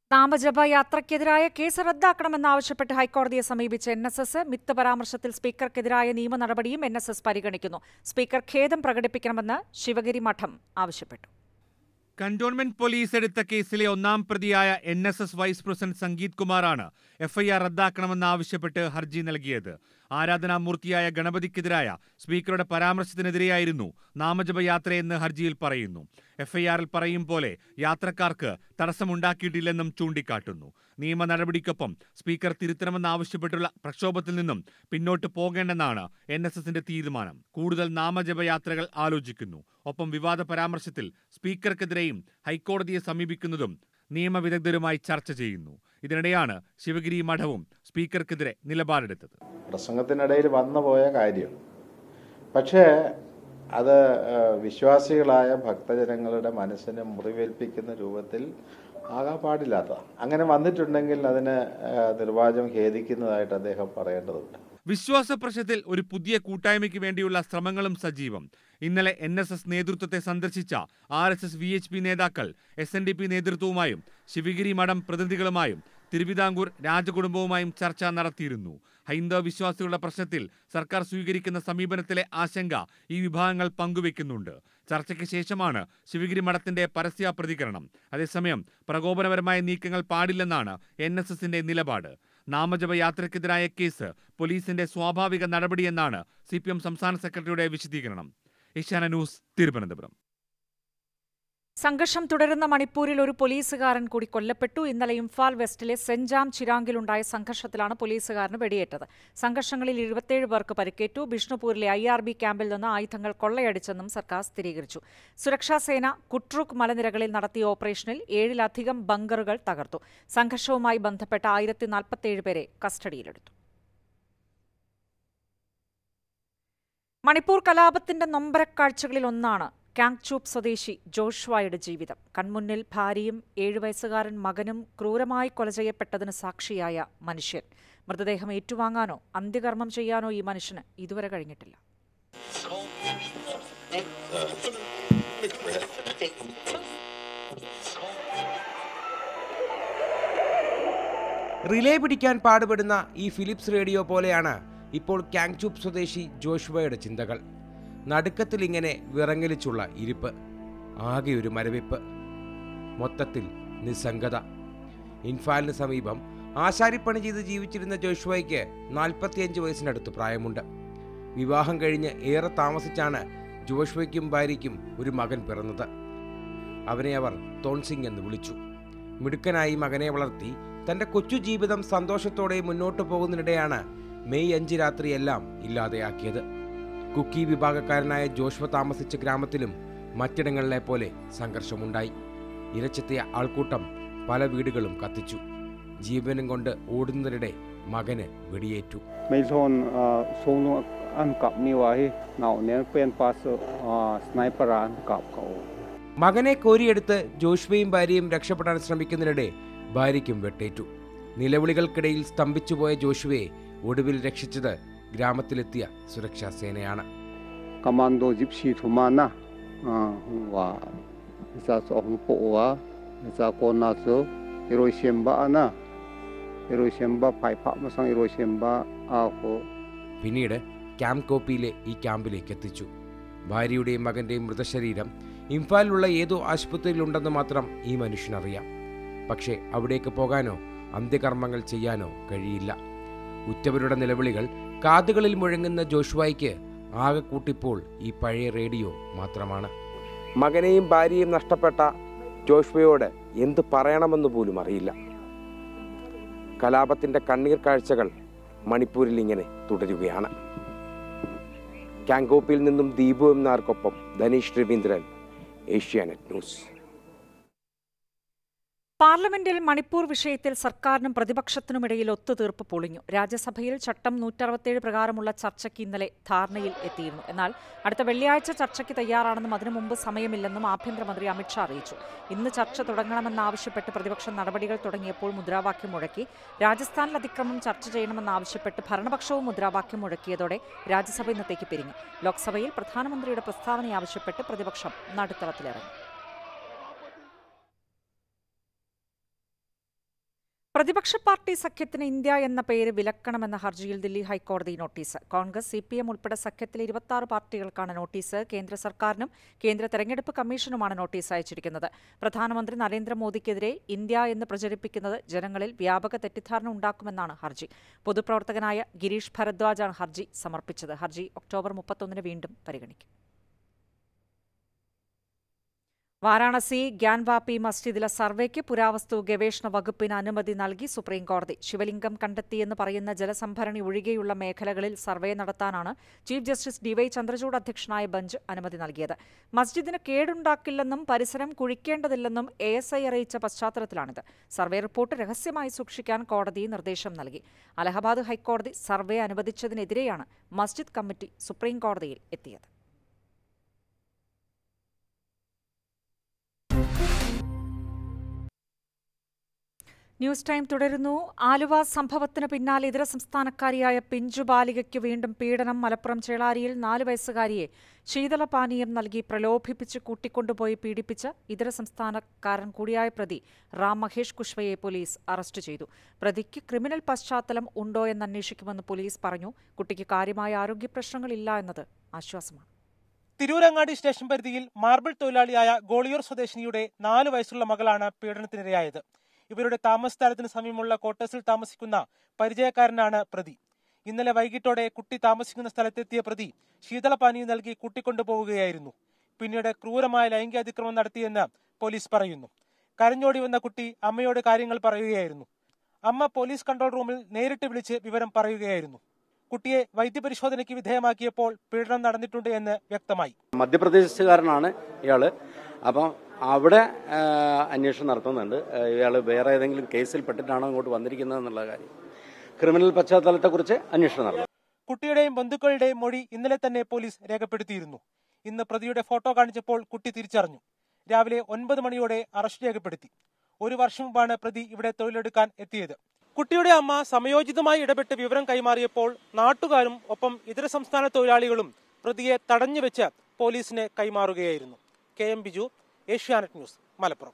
നാമജപ യാത്രയ്ക്കെതിരായ കേസ് റദ്ദാക്കണമെന്നാവശ്യപ്പെട്ട് ഹൈക്കോടതിയെ സമീപിച്ച എൻ എസ് എസ് മിത്ത് പരാമർശത്തിൽ സ്പീക്കർക്കെതിരായ നിയമ നടപടിയും എൻ എസ് എസ് പരിഗണിക്കുന്നു സ്പീക്കർ ഖേദം പ്രകടിപ്പിക്കണമെന്ന് ശിവഗിരി മഠം ആവശ്യപ്പെട്ടു കന്റോൺമെന്റ് പോലീസ് എടുത്ത കേസിലെ ഒന്നാം പ്രതിയായ N S S vice president Sangeeth കുമാറാണ് എഫ്ഐആർ റദ്ദാക്കണമെന്നാവശ്യപ്പെട്ട് ഹർജി നൽകിയത് ആരാധനാമൂർത്തിയായ ഗണപതിക്കെതിരായ സ്പീക്കറുടെ പരാമർശത്തിനെതിരെയായിരുന്നു നാമജപയാത്രയെന്ന് ഹർജിയിൽ പറയുന്നു എഫ്ഐആറിൽ പറയും പോലെ യാത്രക്കാർക്ക് തടസ്സമുണ്ടാക്കിയിട്ടില്ലെന്നും ചൂണ്ടിക്കാട്ടുന്നു നിയമ നടപടിക്കൊപ്പം സ്പീക്കർ തിരുത്തണമെന്നാവശ്യപ്പെട്ടുള്ള പ്രക്ഷോഭത്തിൽ നിന്നും പിന്നോട്ട് പോകേണ്ടെന്നാണ് എൻ എസ് എസിന്റെ തീരുമാനം കൂടുതൽ നാമജപയാത്രകൾ ആലോചിക്കുന്നു ഒപ്പം വിവാദ പരാമർശത്തിൽ സ്പീക്കർക്കെതിരെയും ഹൈക്കോടതിയെ സമീപിക്കുന്നതും നിയമവിദഗ്ധരുമായി ചർച്ച ചെയ്യുന്നു ഇതിനിടെയാണ് ശിവഗിരി മഠവും സ്പീക്കർക്കെതിരെ നിലപാടെടുത്തത് പ്രസംഗത്തിനിടയിൽ വന്നു പോയ കാര്യം പക്ഷേ അത് ഏഹ്, വിശ്വാസികളായ ഭക്തജനങ്ങളുടെ മനസ്സിനെ മുറിവേൽപ്പിക്കുന്ന രൂപത്തിൽ ആകാൻ പാടില്ലാത്തതാണ് അങ്ങനെ വന്നിട്ടുണ്ടെങ്കിൽ അതിന് ഏഹ്, നിർവാചം ഖേദിക്കുന്നതായിട്ട് അദ്ദേഹം പറയേണ്ടതുണ്ട് വിശ്വാസ പ്രശ്നത്തിൽ ഒരു പുതിയ കൂട്ടായ്മയ്ക്ക് വേണ്ടിയുള്ള ശ്രമങ്ങളും സജീവം ഇന്നലെ എൻ എസ് എസ് നേതൃത്വത്തെ സന്ദർശിച്ച R S S V H P നേതാക്കൾ എസ് എൻ ഡി പി നേതൃത്വവുമായും ശിവഗിരി മഠം പ്രതിനിധികളുമായും തിരുവിതാംകൂർ രാജകുടുംബവുമായും ചർച്ച നടത്തിയിരുന്നു ഹൈന്ദവ വിശ്വാസികളുടെ പ്രശ്നത്തിൽ സർക്കാർ സ്വീകരിക്കുന്ന സമീപനത്തിലെ ആശങ്ക ഈ വിഭാഗങ്ങൾ പങ്കുവെക്കുന്നുണ്ട് ചർച്ചയ്ക്ക് ശേഷമാണ് ശിവഗിരി മഠത്തിന്റെ പരസ്യ പ്രതികരണം അതേസമയം പ്രകോപനപരമായ നീക്കങ്ങൾ പാടില്ലെന്നാണ് എൻ എസ് എസിന്റെ നിലപാട് നാമജപ യാത്രയ്ക്കെതിരായ കേസ് പോലീസിന്റെ സ്വാഭാവിക നടപടിയെന്നാണ് സി പി എം സംസ്ഥാന സെക്രട്ടറിയുടെ വിശദീകരണം ഏഷ്യാന ന്യൂസ് തിരുവനന്തപുരം സംഘർഷം തുടരുന്ന മണിപ്പൂരിൽ ഒരു പോലീസുകാരൻ കൂടി കൊല്ലപ്പെട്ടു ഇന്നലെ ഇംഫാൽ വെസ്റ്റിലെ സെഞ്ചാം ചിരാങ്കിലുണ്ടായ സംഘർഷത്തിലാണ് പോലീസുകാരന് വെടിയേറ്റത് സംഘർഷങ്ങളിൽ ഇരുപത്തിയേഴ് പേർക്ക് പരിക്കേറ്റു ബിഷ്ണുപൂരിലെ ഐ ആർ ബി ക്യാമ്പിൽ നിന്ന് ആയുധങ്ങൾ കൊള്ളയടിച്ചെന്നും സർക്കാർ സ്ഥിരീകരിച്ചു സുരക്ഷാസേന കുട്രുക് മലനിരകളിൽ നടത്തിയ ഓപ്പറേഷനിൽ ഏഴിലധികം ബങ്കറുകൾ തകർത്തു സംഘർഷവുമായി ബന്ധപ്പെട്ട ആയിരത്തി നാൽപ്പത്തിയേഴ് പേരെ കസ്റ്റഡിയിലെടുത്തു മണിപ്പൂർ കലാപത്തിന്റെ നൊമ്പരക്കാഴ്ചകളിൽ ഒന്നാണ് കാങ്ചൂപ്പ് സ്വദേശി ജോഷ്വായുടെ ജീവിതം കൺമുന്നിൽ ഭാര്യയും ഏഴു വയസ്സുകാരൻ മകനും ക്രൂരമായി കൊല ചെയ്യപ്പെട്ടതിന് സാക്ഷിയായ മനുഷ്യൻ മൃതദേഹം ഏറ്റുവാങ്ങാനോ അന്ത്യകർമ്മം ചെയ്യാനോ ഈ മനുഷ്യന് ഇതുവരെ കഴിഞ്ഞിട്ടില്ല റിലേ പിടിക്കാൻ പാടുപെടുന്ന ഈ ഫിലിപ്സ് റേഡിയോ പോലെയാണ് ഇപ്പോൾ കാങ്ചൂപ്പ് സ്വദേശി ജോഷുവയുടെ ചിന്തകൾ നടുക്കത്തിൽ ഇങ്ങനെ വിറങ്ങലിച്ചുള്ള ഇരിപ്പ് ആകെ ഒരു മരവിപ്പ് മൊത്തത്തിൽ നിസ്സംഗത ഇൻഫാലിന് സമീപം ആശാരിപ്പണി ചെയ്ത് ജീവിച്ചിരുന്ന ജോഷുവയ്ക്ക് നാൽപ്പത്തിയഞ്ച് വയസ്സിനടുത്ത് പ്രായമുണ്ട് വിവാഹം കഴിഞ്ഞ് ഏറെ താമസിച്ചാണ് ജോഷുവയ്ക്കും ഭാര്യയ്ക്കും ഒരു മകൻ പിറന്നത് അവനെ അവർ തോൺസിംഗ് എന്ന് വിളിച്ചു മിടുക്കനായി മകനെ വളർത്തി തന്റെ കൊച്ചു ജീവിതം സന്തോഷത്തോടെ മുന്നോട്ടു പോകുന്നതിനിടെയാണ് മെയ് അഞ്ച് രാത്രിയെല്ലാം ഇല്ലാതെയാക്കിയത് കുക്കി വിഭാഗക്കാരനായ ജോഷ്വ താമസിച്ച ഗ്രാമത്തിലും മറ്റിടങ്ങളിലെ പോലെ സംഘർഷമുണ്ടായി ഇരച്ചെത്തിയ ആൾക്കൂട്ടം പല വീടുകളും കത്തിച്ചു ജീവനും കൊണ്ട് ഓടുന്നതിനിടെ മകന് വെടിയേറ്റു ไม่ทนเอ่อสูงลงอันกับนี่ไว้เหนาเนี่ยเป็นปัสเอ่อสไนเปอร์อันกับเขา മകനെ കോരിയെടുത്ത് ജോഷ്വയും ഭാര്യയും രക്ഷപ്പെടാൻ ശ്രമിക്കുന്നതിനിടെ ഭാര്യയ്ക്കും വെട്ടേറ്റു നിലവിളികൾക്കിടയിൽ സ്തംഭിച്ചുപോയ ജോഷുവയെ ഒടുവിൽ രക്ഷിച്ചത് ഗ്രാമത്തിലെത്തിയ സുരക്ഷാ സേനയാണ് กำมันโดจิบชีทุมานะอ่าว่าจะสองปัวจะโกนาโซฮิโรชิมบะนะฮิโรชิมบะไผ่พะมาสังฮิโรชิมบะอาโค പിന്നീട് ക്യാമ്പ് കോപ്പിയിലെ ഈ ക്യാമ്പിലേക്ക് എത്തിച്ചു ഭാര്യയുടെയും മകന്റെയും മൃതശരീരം ഇംഫാലിലുള്ള ഏതോ ആശുപത്രിയിലുണ്ടെന്ന് മാത്രം ഈ മനുഷ്യനറിയാം പക്ഷേ അവിടേക്ക് പോകാനോ അന്ത്യകർമ്മങ്ങൾ ചെയ്യാനോ കഴിയില്ല ഉറ്റവരുടെ നിലവിളികൾ കാതുകളിൽ മുഴങ്ങുന്ന ജോഷുവായിക്ക് ആകെ കൂട്ടിപ്പോൾ ഈ പഴയ റേഡിയോ മാത്രമാണ് മകനെയും ഭാര്യയും നഷ്ടപ്പെട്ട ജോഷ്വയോട് എന്ത് പറയണമെന്ന് പോലും അറിയില്ല കലാപത്തിന്റെ കണ്ണീർ കാഴ്ചകൾ മണിപ്പൂരിൽ ഇങ്ങനെ തുടരുകയാണ് കാങ്കോപ്പിൽ നിന്നും ദീപു എന്നാർക്കൊപ്പം ധനീഷ് രവീന്ദ്രൻ ഏഷ്യാനെറ്റ് ന്യൂസ് പാർലമെന്റിൽ മണിപ്പൂർ വിഷയത്തിൽ സർക്കാരിനും പ്രതിപക്ഷത്തിനുമിടയിൽ ഒത്തുതീർപ്പ് പൊളിഞ്ഞു രാജ്യസഭയിൽ ചട്ടം നൂറ്ററുപത്തേഴ് പ്രകാരമുള്ള ചർച്ചയ്ക്ക് ഇന്നലെ ധാരണയിൽ എത്തിയിരുന്നു എന്നാൽ അടുത്ത വെള്ളിയാഴ്ച ചർച്ചയ്ക്ക് തയ്യാറാണെന്നും അതിനു മുമ്പ് സമയമില്ലെന്നും ആഭ്യന്തരമന്ത്രി അമിത്ഷാ അറിയിച്ചു ഇന്ന് ചർച്ച തുടങ്ങണമെന്നാവശ്യപ്പെട്ട് പ്രതിപക്ഷം നടപടികൾ തുടങ്ങിയപ്പോൾ മുദ്രാവാക്യം മുഴക്കി രാജസ്ഥാനിൽ അതിക്രമം ചർച്ച ചെയ്യണമെന്നാവശ്യപ്പെട്ട് ഭരണപക്ഷവും മുദ്രാവാക്യം മുഴക്കിയതോടെ രാജ്യസഭ ഇന്നത്തേക്ക് പിരിഞ്ഞു ലോക്സഭയിൽ പ്രധാനമന്ത്രിയുടെ പ്രസ്താവന ആവശ്യപ്പെട്ട് പ്രതിപക്ഷം നടുത്തളത്തിലിറങ്ങി പ്രതിപക്ഷ പാർട്ടി സഖ്യത്തിന് ഇന്ത്യ എന്ന പേര് വിലക്കണമെന്ന ഹർജിയിൽ ദില്ലി ഹൈക്കോടതി notice Congress C P M ഉൾപ്പെടെ സഖ്യത്തിലെ ഇരുപത്തി ആറ് പാർട്ടികൾക്കാണ് നോട്ടീസ് കേന്ദ്ര സർക്കാരിനും കേന്ദ്ര തെരഞ്ഞെടുപ്പ് കമ്മീഷനുമാണ് നോട്ടീസ് അയച്ചിരിക്കുന്നത് പ്രധാനമന്ത്രി നരേന്ദ്രമോദിക്കെതിരെ ഇന്ത്യ എന്ന് പ്രചരിപ്പിക്കുന്നത് ജനങ്ങളിൽ വ്യാപക തെറ്റിദ്ധാരണ ഉണ്ടാക്കുമെന്നാണ് ഹർജി പൊതുപ്രവർത്തകനായ ഗിരീഷ് ഭരദ്വാജാണ് ഹർജി സമർപ്പിച്ചത് ഹർജി ഒക്ടോബർ മുപ്പത്തൊന്നിന് വീണ്ടും പരിഗണിക്കും വാരാണസി ഗ്യാൻവാപ്പി മസ്ജിദിലെ സർവേക്ക് പുരാവസ്തു ഗവേഷണ വകുപ്പിന് അനുമതി നൽകി സുപ്രീംകോടതി ശിവലിംഗം കണ്ടെത്തിയെന്ന് പറയുന്ന ജലസംഭരണി ഒഴികെയുള്ള മേഖലകളിൽ സർവേ നടത്താനാണ് ചീഫ് ജസ്റ്റിസ് ഡിവൈ ചന്ദ്രചൂഡ് അധ്യക്ഷനായ ബെഞ്ച് അനുമതി നൽകിയത് മസ്ജിദിന് കേടുണ്ടാക്കില്ലെന്നും പരിസരം കുഴിക്കേണ്ടതില്ലെന്നും എ എസ് ഐ അറിയിച്ച പശ്ചാത്തലത്തിലാണിത് സർവേ റിപ്പോർട്ട് രഹസ്യമായി സൂക്ഷിക്കാൻ കോടതി നിർദ്ദേശം നൽകി അലഹബാദ് ഹൈക്കോടതി സർവേ അനുവദിച്ചതിനെതിരെയാണ് മസ്ജിദ് കമ്മിറ്റി സുപ്രീംകോടതിയിൽ എത്തിയത് ന്യൂസ് ടൈം തുടരുന്നു ആലുവ സംഭവത്തിന് പിന്നാലെ ഇതര സംസ്ഥാനക്കാരിയായ പിഞ്ചു ബാലികയ്ക്ക് വീണ്ടും പീഡനം മലപ്പുറം ചേളാരിയിൽ നാല് വയസ്സുകാരിയെ ശീതളപാനീയം നൽകി പ്രലോഭിപ്പിച്ച് കൂട്ടിക്കൊണ്ടുപോയി പീഡിപ്പിച്ച ഇതര സംസ്ഥാനക്കാരൻ കൂടിയായ പ്രതി റാം മഹേഷ് കുഷ്വയെ പോലീസ് അറസ്റ്റ് ചെയ്തു പ്രതിക്ക് ക്രിമിനൽ പശ്ചാത്തലം ഉണ്ടോ എന്ന് അന്വേഷിക്കുമെന്ന് പോലീസ് പറഞ്ഞു കുട്ടിക്ക് കാര്യമായ ആരോഗ്യ പ്രശ്നങ്ങളില്ല എന്നത് ആശ്വാസമാണ് തിരൂരങ്ങാടി സ്റ്റേഷൻ പരിധിയിൽ മാർബിൾ തൊഴിലാളിയായ ഗോളിയൂർ സ്വദേശിനിയുടെ നാല് വയസ്സുള്ള മകളാണ് പീഡനത്തിനിരയായത് ഇവരുടെ താമസ സ്ഥലത്തിന് സമീപമുള്ള ക്വാർട്ടേഴ്സിൽ താമസിക്കുന്ന പരിചയക്കാരനാണ് പ്രതി ഇന്നലെ വൈകിട്ടോടെ കുട്ടി താമസിക്കുന്ന സ്ഥലത്തെത്തിയ പ്രതി ശീതളപാനീയം നൽകി കൂട്ടിക്കൊണ്ടുപോവുകയായിരുന്നു പിന്നീട് ക്രൂരമായ ലൈംഗിക അതിക്രമം നടത്തിയെന്ന് പോലീസ് പറയുന്നു കരഞ്ഞോടി വന്ന കുട്ടി അമ്മയോട് കാര്യങ്ങൾ പറയുകയായിരുന്നു അമ്മ പോലീസ് കൺട്രോൾ റൂമിൽ നേരിട്ട് വിളിച്ച് വിവരം പറയുകയായിരുന്നു കുട്ടിയെ വൈദ്യപരിശോധനയ്ക്ക് വിധേയമാക്കിയപ്പോൾ പീഡനം നടന്നിട്ടുണ്ട് എന്ന് വ്യക്തമായി മധ്യപ്രദേശുകാരനാണ് ഇയാള് അപ്പം അവിടെ ആ, അന്വേഷണം നടത്തുന്നുണ്ട് ഇയാൾ വേറെ ഏതെങ്കിലും കേസിൽ പെട്ടിട്ടാണോ ഇങ്ങോട്ട് വന്നിരിക്കുന്നത് എന്നുള്ള കാര്യം ക്രിമിനൽ പശ്ചാത്തലത്തെക്കുറിച്ച് അന്വേഷണം നടത്തും കുട്ടിയുടെയും ബന്ധുക്കളുടെയും മൊഴി ഇന്നലെ തന്നെ പോലീസ് രേഖപ്പെടുത്തിയിരുന്നു ഇന്ന് പ്രതിയുടെ ഫോട്ടോ കാണിച്ചപ്പോൾ കുട്ടി തിരിച്ചറിഞ്ഞു രാവിലെ ഒൻപത് മണിയോടെ അറസ്റ്റ് രേഖപ്പെടുത്തി ഒരു വർഷം മുമ്പാണ് പ്രതി ഇവിടെ തൊഴിലെടുക്കാൻ എത്തിയത് കുട്ടിയുടെ അമ്മ സമയോചിതമായി ഇടപെട്ട് വിവരം കൈമാറിയപ്പോൾ നാട്ടുകാരും ഒപ്പം ഇതര സംസ്ഥാന തൊഴിലാളികളും പ്രതിയെ തടഞ്ഞുവെച്ച് പോലീസിന് കൈമാറുകയായിരുന്നു K M Biju Asianet news Malappuram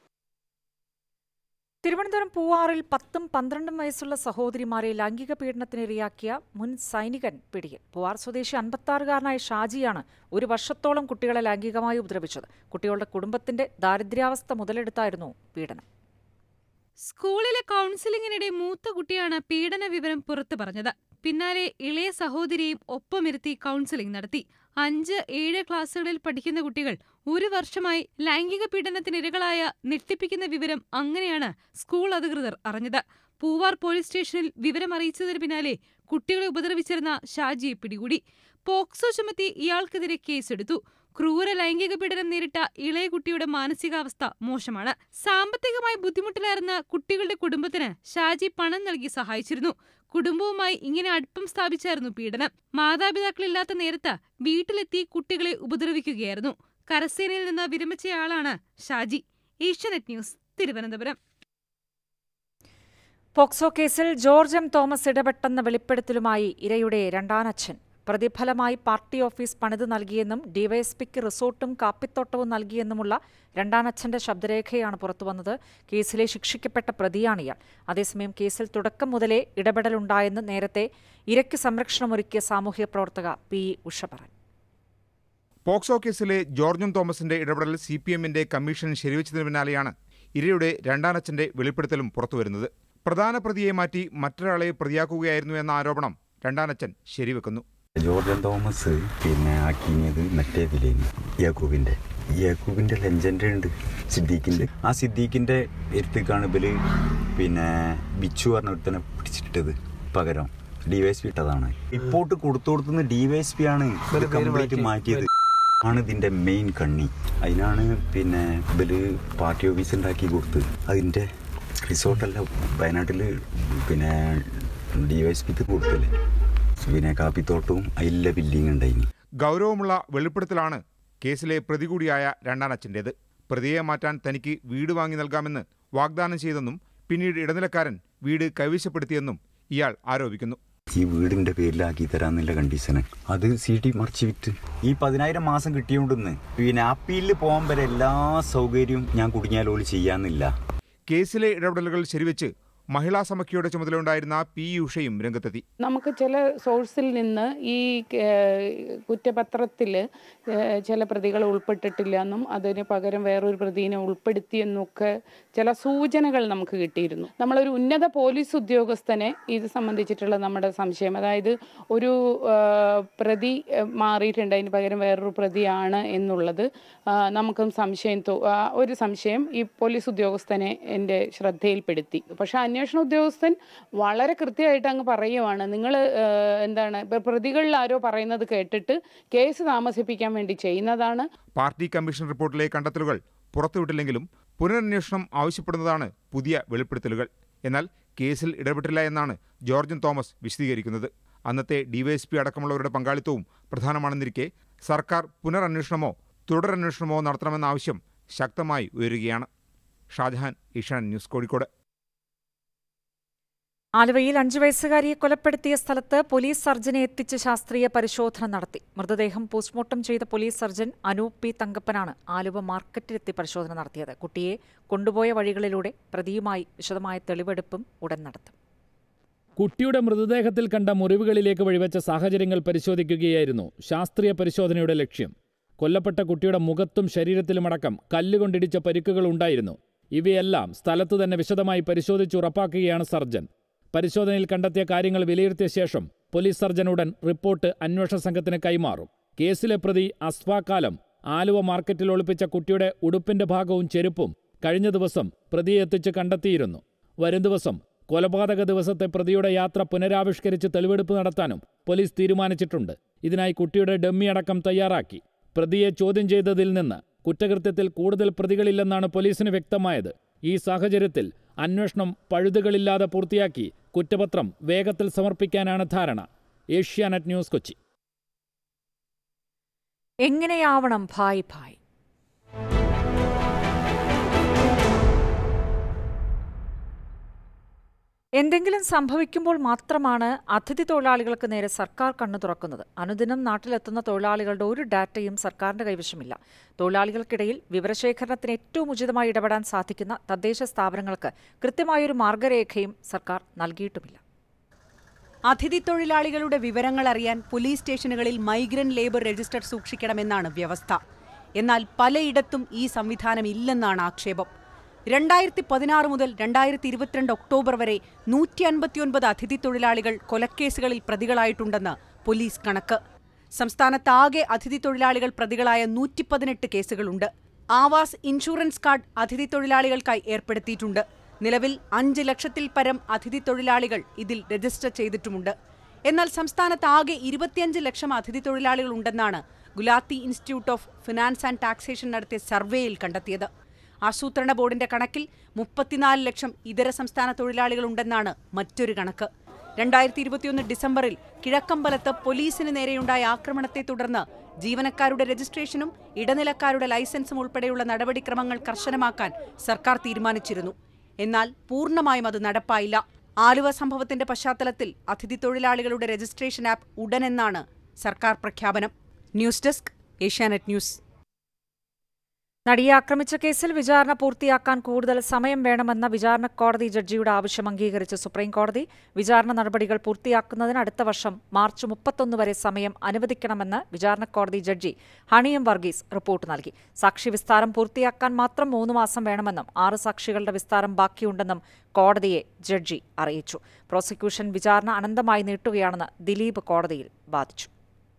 Thiruvananthapuram പൂവാറിൽ പത്തും പന്ത്രണ്ടും വയസ്സുള്ള സഹോദരിമാരെ ലൈംഗിക പീഡനത്തിനിരയാക്കിയ മുൻ സൈനികൻ പിടിയിൽ പൂവാർ സ്വദേശി അൻപത്താറുകാരനായ ഷാജിയാണ് ഒരു വർഷത്തോളം കുട്ടികളെ ലൈംഗികമായി ഉപദ്രവിച്ചത് കുട്ടികളുടെ കുടുംബത്തിന്റെ ദാരിദ്ര്യാവസ്ഥ മുതലെടുത്തായിരുന്നു പീഡനം സ്കൂളിലെ കൗൺസിലിംഗിനിടെ മൂത്ത കുട്ടിയാണ് പീഡന വിവരം പുറത്തു പറഞ്ഞത് പിന്നാലെ ഇളയ സഹോദരിയും ഒപ്പമിരുത്തി കൗൺസിലിംഗ് നടത്തി അഞ്ച് ഏഴ് ക്ലാസ്സുകളിൽ പഠിക്കുന്ന കുട്ടികൾ ഒരു വർഷമായി ലൈംഗിക പീഡനത്തിനിരകളായ ഞെട്ടിപ്പിക്കുന്ന വിവരം അങ്ങനെയാണ് സ്കൂൾ അധികൃതർ അറിഞ്ഞത് പൂവാർ പോലീസ് സ്റ്റേഷനിൽ വിവരം അറിയിച്ചതിന് പിന്നാലെ കുട്ടികളെ ഉപദ്രവിച്ചിരുന്ന ഷാജിയെ പിടികൂടി പോക്സോ ചുമത്തി ഇയാൾക്കെതിരെ കേസെടുത്തു ക്രൂര ലൈംഗിക പീഡനം നേരിട്ട ഇളയ കുട്ടിയുടെ മാനസികാവസ്ഥ മോശമാണ് സാമ്പത്തികമായി ബുദ്ധിമുട്ടിലായിരുന്ന കുട്ടികളുടെ കുടുംബത്തിന് ഷാജി പണം നൽകി സഹായിച്ചിരുന്നു കുടുംബവുമായി ഇങ്ങനെ അടുപ്പം സ്ഥാപിച്ചായിരുന്നു പീഡനം മാതാപിതാക്കളില്ലാത്ത നേരത്ത് വീട്ടിലെത്തി കുട്ടികളെ ഉപദ്രവിക്കുകയായിരുന്നു കരസേനയിൽ നിന്ന് വിരമിച്ചയാളാണ് ഷാജി ഏഷ്യാനെറ്റ് ന്യൂസ് തിരുവനന്തപുരം പോക്സോ കേസിൽ ജോർജ് എം തോമസ് ഇടപെട്ടെന്ന വെളിപ്പെടുത്തലുമായി ഇരയുടെ രണ്ടാനച്ഛൻ പ്രതിഫലമായി പാർട്ടി ഓഫീസ് പണിത് നൽകിയെന്നും ഡിവൈഎസ്പിക്ക് റിസോർട്ടും കാപ്പിത്തോട്ടവും നൽകിയെന്നുമുള്ള രണ്ടാനച്ഛന്റെ ശബ്ദരേഖയാണ് പുറത്തുവന്നത് കേസിലെ ശിക്ഷിക്കപ്പെട്ട പ്രതിയാണ് ഇയാൾ അതേസമയം കേസിൽ തുടക്കം മുതലേ ഇടപെടലുണ്ടായെന്ന് നേരത്തെ ഇരയ്ക്ക് സംരക്ഷണമൊരുക്കിയ സാമൂഹ്യ പ്രവർത്തക പി ഉഷ പറഞ്ഞു പോക്സോ കേസിലെ ജോർജും തോമസിന്റെ ഇടപെടൽ സി പി എമ്മിന്റെ കമ്മീഷൻ ശരിവച്ചതിന് പിന്നാലെയാണ് ഇരയുടെ രണ്ടാനച്ഛന്റെ വെളിപ്പെടുത്തലും പുറത്തുവരുന്നത് പ്രധാന പ്രതിയെ മാറ്റി മറ്റൊരാളെ പ്രതിയാക്കുകയായിരുന്നു എന്ന ആരോപണം രണ്ടാനച്ഛൻ ശരിവെക്കുന്നു ജോർജൻ തോമസ് പിന്നെ ആക്കിയത് മറ്റേതിലേനി യാക്കൂബിന്റെ യാക്കൂബിന്റെ ലെജൻഡ് ഉണ്ട് സിദ്ദീഖിന്റെ ആ സിദ്ദീഖിന്റെ എരുത്തേക്കാണ് ഇവര് പിന്നെ ബിച്ചു പറഞ്ഞ ഒരുത്തനെ പിടിച്ചിട്ടത് പകരം ഡിവൈഎസ്പി ഇട്ടതാണ് റിപ്പോർട്ട് കൊടുത്തു കൊടുത്തുന്ന ഡിവൈഎസ്പി ആണ് ഇത് കംപ്ലീറ്റ് മാറ്റിയത് ആണ് ഇതിന്റെ മെയിൻ കണ്ണി അതിനാണ് പിന്നെ ഇവര് പാർട്ടി ഓഫീസ് ഉണ്ടാക്കി കൊടുത്ത് അതിന്റെ റിസോർട്ടല്ല വയനാട്ടിൽ പിന്നെ ഡിവൈഎസ്പിക്ക് കൊടുത്തില്ലേ പിന്നെ കാപ്പിത്തോട്ടവും അതിലെ ബില്ലിങ് ഉണ്ടായിനി ഗൗരവമുള്ള വെളിപ്പെടുത്തലാണ് കേസിലെ പ്രതി കൂടിയായ രണ്ടാനച്ഛൻ്റേത് പ്രതിയെ മാറ്റാൻ തനിക്ക് വീട് വാങ്ങി നൽകാമെന്ന് വാഗ്ദാനം ചെയ്തെന്നും പിന്നീട് ഇടനിലക്കാരൻ വീട് കൈവശപ്പെടുത്തിയെന്നും ഇയാൾ ആരോപിക്കുന്നു ഈ വീടിന്റെ പേരിലാക്കി തരാന്നുള്ള കണ്ടീഷന് അത് സി ടി മറിച്ച് വിറ്റ് ഈ പതിനായിരം മാസം കിട്ടിയോണ്ടെന്ന് പിന്നെ അപ്പീലിൽ പോകാൻ വരെ എല്ലാ സൗകര്യവും ഞാൻ കുടുങ്ങിയാലോല് ചെയ്യാന്നില്ല കേസിലെ ഇടപെടലുകൾ ശരിവെച്ച് മഹിളാ സമഖ്യയുടെ ചുമതലയുണ്ടായിരുന്ന പി ഉഷയും രംഗത്തെത്തി നമുക്ക് ചില സോഴ്സിൽ നിന്ന് ഈ കുറ്റപത്രത്തിൽ ചില പ്രതികൾ ഉൾപ്പെട്ടിട്ടില്ല എന്നും അതിന് പകരം വേറൊരു പ്രതിനെ ഉൾപ്പെടുത്തിയെന്നൊക്കെ ചില സൂചനകൾ നമുക്ക് കിട്ടിയിരുന്നു നമ്മളൊരു ഉന്നത പോലീസ് ഉദ്യോഗസ്ഥനെ ഇത് സംബന്ധിച്ചിട്ടുള്ള നമ്മുടെ സംശയം അതായത് ഒരു ആ, പ്രതി ആ, മാറിയിട്ടുണ്ട് അതിന് പകരം വേറൊരു പ്രതിയാണ് എന്നുള്ളത് ആ, നമുക്കും സംശയം തോ ആ, ഒരു സംശയം ഈ പോലീസ് ഉദ്യോഗസ്ഥനെ എൻ്റെ ശ്രദ്ധയിൽപ്പെടുത്തി പക്ഷേ അന്വേഷണ ഉദ്യോഗസ്ഥൻ വളരെ കൃത്യമായിട്ട് അങ്ങ് പറയുവാണ് നിങ്ങൾ എന്താണ് ഇപ്പൊ പ്രതികളിൽ ആരോ പറയുന്നത് കേട്ടിട്ട് കേസ് താമസിപ്പിക്കാൻ വേണ്ടി ചെയ്യുന്നതാണ് പാർട്ടി കമ്മീഷൻ റിപ്പോർട്ടിലെ കണ്ടെത്തലുകൾ പുറത്തുവിട്ടില്ലെങ്കിലും പുനരന്വേഷണം ആവശ്യപ്പെടുന്നതാണ് പുതിയ വെളിപ്പെടുത്തലുകൾ എന്നാൽ കേസിൽ ഇടപെട്ടില്ല എന്നാണ് ജോർജൻ തോമസ് വിശദീകരിക്കുന്നത് അന്നത്തെ ഡിവൈഎസ്പി അടക്കമുള്ളവരുടെ പങ്കാളിത്തവും പ്രധാനമാണെന്നിരിക്കെ സർക്കാർ പുനരന്വേഷണമോ തുടരന്വേഷണമോ നടത്തണമെന്ന ആവശ്യം ശക്തമായി ഉയരുകയാണ് ഷാജഹാൻ ഇഷാൻ ന്യൂസ് കോഴിക്കോട് ആലുവയിൽ അഞ്ചു വയസ്സുകാരിയെ കൊലപ്പെടുത്തിയ സ്ഥലത്ത് പോലീസ് സർജനെ എത്തിച്ച് ശാസ്ത്രീയ പരിശോധന നടത്തി മൃതദേഹം പോസ്റ്റ്മോർട്ടം ചെയ്ത പോലീസ് സർജൻ അനൂപ് പി തങ്കപ്പനാണ് ആലുവ മാർക്കറ്റിലെത്തി പരിശോധന നടത്തിയത് കുട്ടിയെ കൊണ്ടുപോയ വഴികളിലൂടെ പ്രതിയുമായി വിശദമായ തെളിവെടുപ്പും ഉടൻ നടത്തും കുട്ടിയുടെ മൃതദേഹത്തിൽ കണ്ട മുറിവുകളിലേക്ക് വഴിവെച്ച സാഹചര്യങ്ങൾ പരിശോധിക്കുകയായിരുന്നു ശാസ്ത്രീയ പരിശോധനയുടെ ലക്ഷ്യം കൊല്ലപ്പെട്ട കുട്ടിയുടെ മുഖത്തും ശരീരത്തിലുമടക്കം കല്ലുകൊണ്ടിടിച്ച പരിക്കുകൾ ഉണ്ടായിരുന്നു ഇവയെല്ലാം സ്ഥലത്തു തന്നെ വിശദമായി പരിശോധിച്ച് ഉറപ്പാക്കുകയാണ് സർജൻ പരിശോധനയിൽ കണ്ടെത്തിയ കാര്യങ്ങൾ വിലയിരുത്തിയ ശേഷം പോലീസ് സർജൻ ഉടൻ റിപ്പോർട്ട് അന്വേഷണ സംഘത്തിന് കൈമാറും കേസിലെ പ്രതി അസ്ഫാക്കാലം ആലുവ മാർക്കറ്റിൽ ഒളിപ്പിച്ച കുട്ടിയുടെ ഉടുപ്പിന്റെ ഭാഗവും ചെരുപ്പും കഴിഞ്ഞ ദിവസം പ്രതിയെ എത്തിച്ച് കണ്ടെത്തിയിരുന്നു വരും ദിവസം കൊലപാതക ദിവസത്തെ പ്രതിയുടെ യാത്ര പുനരാവിഷ്കരിച്ച് തെളിവെടുപ്പ് നടത്താനും പോലീസ് തീരുമാനിച്ചിട്ടുണ്ട് ഇതിനായി കുട്ടിയുടെ ഡമ്മി അടക്കം തയ്യാറാക്കി പ്രതിയെ ചോദ്യം ചെയ്തതിൽ നിന്ന് കുറ്റകൃത്യത്തിൽ കൂടുതൽ പ്രതികളില്ലെന്നാണ് പോലീസിന് വ്യക്തമായത് ഈ സാഹചര്യത്തിൽ അന്വേഷണം പഴുതുകളില്ലാതെ പൂർത്തിയാക്കി കുറ്റപത്രം വേഗത്തിൽ സമർപ്പിക്കാനാണ് ധാരണ ഏഷ്യാനെറ്റ് ന്യൂസ് കൊച്ചി എങ്ങനെയാവണം ഭായ് ഭായ് എന്തെങ്കിലും സംഭവിക്കുമ്പോൾ മാത്രമാണ് അതിഥി തൊഴിലാളികൾക്ക് നേരെ സർക്കാർ കണ്ണു തുറക്കുന്നത് അനുദിനം നാട്ടിലെത്തുന്ന തൊഴിലാളികളുടെ ഒരു ഡാറ്റയും സർക്കാരിന്റെ കൈവശമില്ല തൊഴിലാളികൾക്കിടയിൽ വിവരശേഖരണത്തിന് ഏറ്റവും ഉചിതമായി ഇടപെടാൻ സാധിക്കുന്ന തദ്ദേശ സ്ഥാപനങ്ങൾക്ക് കൃത്യമായൊരു മാർഗരേഖയും സർക്കാർ നൽകിയിട്ടുമില്ല അതിഥി തൊഴിലാളികളുടെ വിവരങ്ങൾ അറിയാൻ പോലീസ് സ്റ്റേഷനുകളിൽ മൈഗ്രന്റ് ലേബർ രജിസ്റ്റർ സൂക്ഷിക്കണമെന്നാണ് വ്യവസ്ഥ എന്നാൽ പലയിടത്തും ഈ സംവിധാനം ഇല്ലെന്നാണ് ആക്ഷേപം രണ്ടായിരത്തി പതിനാറ് മുതൽ രണ്ടായിരത്തി ഇരുപത്തിരണ്ട് ഒക്ടോബർ വരെ നൂറ്റി അൻപത്തിയൊൻപത് അതിഥി തൊഴിലാളികൾ കൊലക്കേസുകളിൽ പ്രതികളായിട്ടുണ്ടെന്ന് പോലീസ് കണക്ക് സംസ്ഥാനത്താകെ അതിഥി തൊഴിലാളികൾ പ്രതികളായ നൂറ്റി പതിനെട്ട് കേസുകളുണ്ട് ആവാസ് ഇൻഷുറൻസ് കാർഡ് അതിഥി തൊഴിലാളികൾക്കായി ഏർപ്പെടുത്തിയിട്ടുണ്ട് നിലവിൽ അഞ്ച് ലക്ഷത്തിൽ പരം അതിഥി തൊഴിലാളികൾ ഇതിൽ രജിസ്റ്റർ ചെയ്തിട്ടുമുണ്ട് എന്നാൽ സംസ്ഥാനത്ത് ആകെ ഇരുപത്തിയഞ്ച് ലക്ഷം അതിഥി തൊഴിലാളികൾ ഉണ്ടെന്നാണ് Gulati institute of finance and taxation നടത്തിയ സർവേയിൽ കണ്ടെത്തിയത് ആസൂത്രണ ബോർഡിന്റെ കണക്കിൽ മുപ്പത്തിനാല് ലക്ഷം ഇതര സംസ്ഥാന തൊഴിലാളികളുണ്ടെന്നാണ് മറ്റൊരു കണക്ക് രണ്ടായിരത്തി ഇരുപത്തിയൊന്ന് ഡിസംബറിൽ കിഴക്കമ്പലത്ത് പോലീസിന് നേരെയുണ്ടായ ആക്രമണത്തെ തുടർന്ന് ജീവനക്കാരുടെ രജിസ്ട്രേഷനും ഇടനിലക്കാരുടെ ലൈസൻസും ഉൾപ്പെടെയുള്ള നടപടിക്രമങ്ങൾ കർശനമാക്കാൻ സർക്കാർ തീരുമാനിച്ചിരുന്നു എന്നാൽ പൂർണ്ണമായും അത് നടപ്പായില്ല ആലുവ സംഭവത്തിന്റെ പശ്ചാത്തലത്തിൽ അതിഥി തൊഴിലാളികളുടെ രജിസ്ട്രേഷൻ ആപ്പ് ഉടനെന്നാണ് സർക്കാർ പ്രഖ്യാപനം ന്യൂസ് ഡെസ്ക് ഏഷ്യാനെറ്റ് ന്യൂസ് നടിയെ ആക്രമിച്ച കേസിൽ വിചാരണ പൂർത്തിയാക്കാൻ കൂടുതൽ സമയം വേണമെന്ന വിചാരണ കോടതി ജഡ്ജിയുടെ ആവശ്യം അംഗീകരിച്ച സുപ്രീം കോടതി വിചാരണ നടപടികൾ പൂർത്തിയാക്കുന്നതിന് അടുത്ത വർഷം മാർച്ച് മുപ്പത്തൊന്ന് വരെ സമയം അനുവദിക്കണമെന്ന് വിചാരണ കോടതി ജഡ്ജി ഹണിയം വർഗീസ് റിപ്പോർട്ട് നൽകി സാക്ഷി വിസ്താരം പൂർത്തിയാക്കാൻ മാത്രം മൂന്ന് മാസം വേണമെന്നും ആറ് സാക്ഷികളുടെ വിസ്താരം ബാക്കിയുണ്ടെന്നും കോടതിയെ ജഡ്ജി അറിയിച്ചു പ്രോസിക്യൂഷൻ വിചാരണ അനന്തമായി നീട്ടുകയാണെന്ന് ദിലീപ് കോടതിയിൽ വാദിച്ചു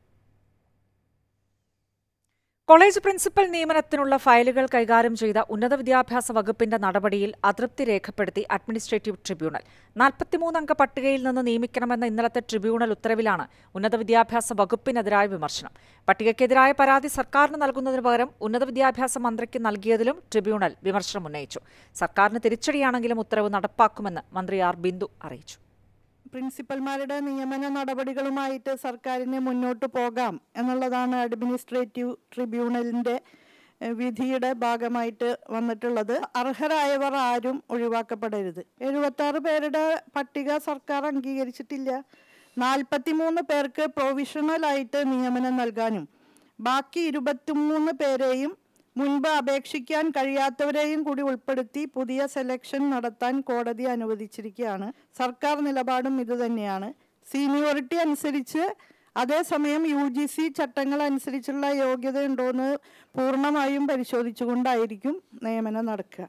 കോളേജ് പ്രിൻസിപ്പൽ നിയമനത്തിനുള്ള ഫയലുകൾ കൈകാര്യം ചെയ്ത ഉന്നത വിദ്യാഭ്യാസ വകുപ്പിന്റെ നടപടിയിൽ അതൃപ്തി രേഖപ്പെടുത്തി അഡ്മിനിസ്ട്രേറ്റീവ് ട്രിബ്യൂണൽ നാൽപ്പത്തിമൂന്നംഗ പട്ടികയിൽ നിന്ന് നിയമിക്കണമെന്ന ഇന്നലത്തെ ട്രിബ്യൂണൽ ഉത്തരവിലാണ് ഉന്നത വിദ്യാഭ്യാസ വകുപ്പിനെതിരായ വിമർശനം പട്ടികയ്ക്കെതിരായ പരാതി സർക്കാരിന് നൽകുന്നതിന് പകരം ഉന്നത വിദ്യാഭ്യാസ മന്ത്രിക്ക് നൽകിയതിലും ട്രിബ്യൂണൽ വിമർശനം ഉന്നയിച്ചു സർക്കാരിന് തിരിച്ചടിയാണെങ്കിലും ഉത്തരവ് നടപ്പാക്കുമെന്ന് മന്ത്രി ആർ ബിന്ദു അറിയിച്ചു പ്രിൻസിപ്പൽമാരുടെ നിയമന നടപടികളുമായിട്ട് സർക്കാരിന് മുന്നോട്ട് പോകാം എന്നുള്ളതാണ് അഡ്മിനിസ്ട്രേറ്റീവ് ട്രിബ്യൂണലിൻ്റെ എഹ്, വിധിയുടെ ഭാഗമായിട്ട് വന്നിട്ടുള്ളത് അർഹരായവർ ആരും ഒഴിവാക്കപ്പെടരുത് എഴുപത്താറ് പേരുടെ പട്ടിക സർക്കാർ അംഗീകരിച്ചിട്ടില്ല നാൽപ്പത്തിമൂന്ന് പേർക്ക് പ്രൊവിഷണലായിട്ട് നിയമനം നൽകാനും ബാക്കി ഇരുപത്തിമൂന്ന് പേരെയും മുൻപ് അപേക്ഷിക്കാൻ കഴിയാത്തവരെയും കൂടി ഉൾപ്പെടുത്തി പുതിയ സെലക്ഷൻ നടത്താൻ കോടതി അനുവദിച്ചിരിക്കുകയാണ് സർക്കാർ നിലപാടും ഇതുതന്നെയാണ് സീനിയോറിറ്റി അനുസരിച്ച് അതേസമയം യു ജി സി ചട്ടങ്ങൾ അനുസരിച്ചുള്ള യോഗ്യതയുണ്ടോയെന്ന് പൂർണ്ണമായും പരിശോധിച്ചുകൊണ്ടായിരിക്കും നിയമനം നടക്കുക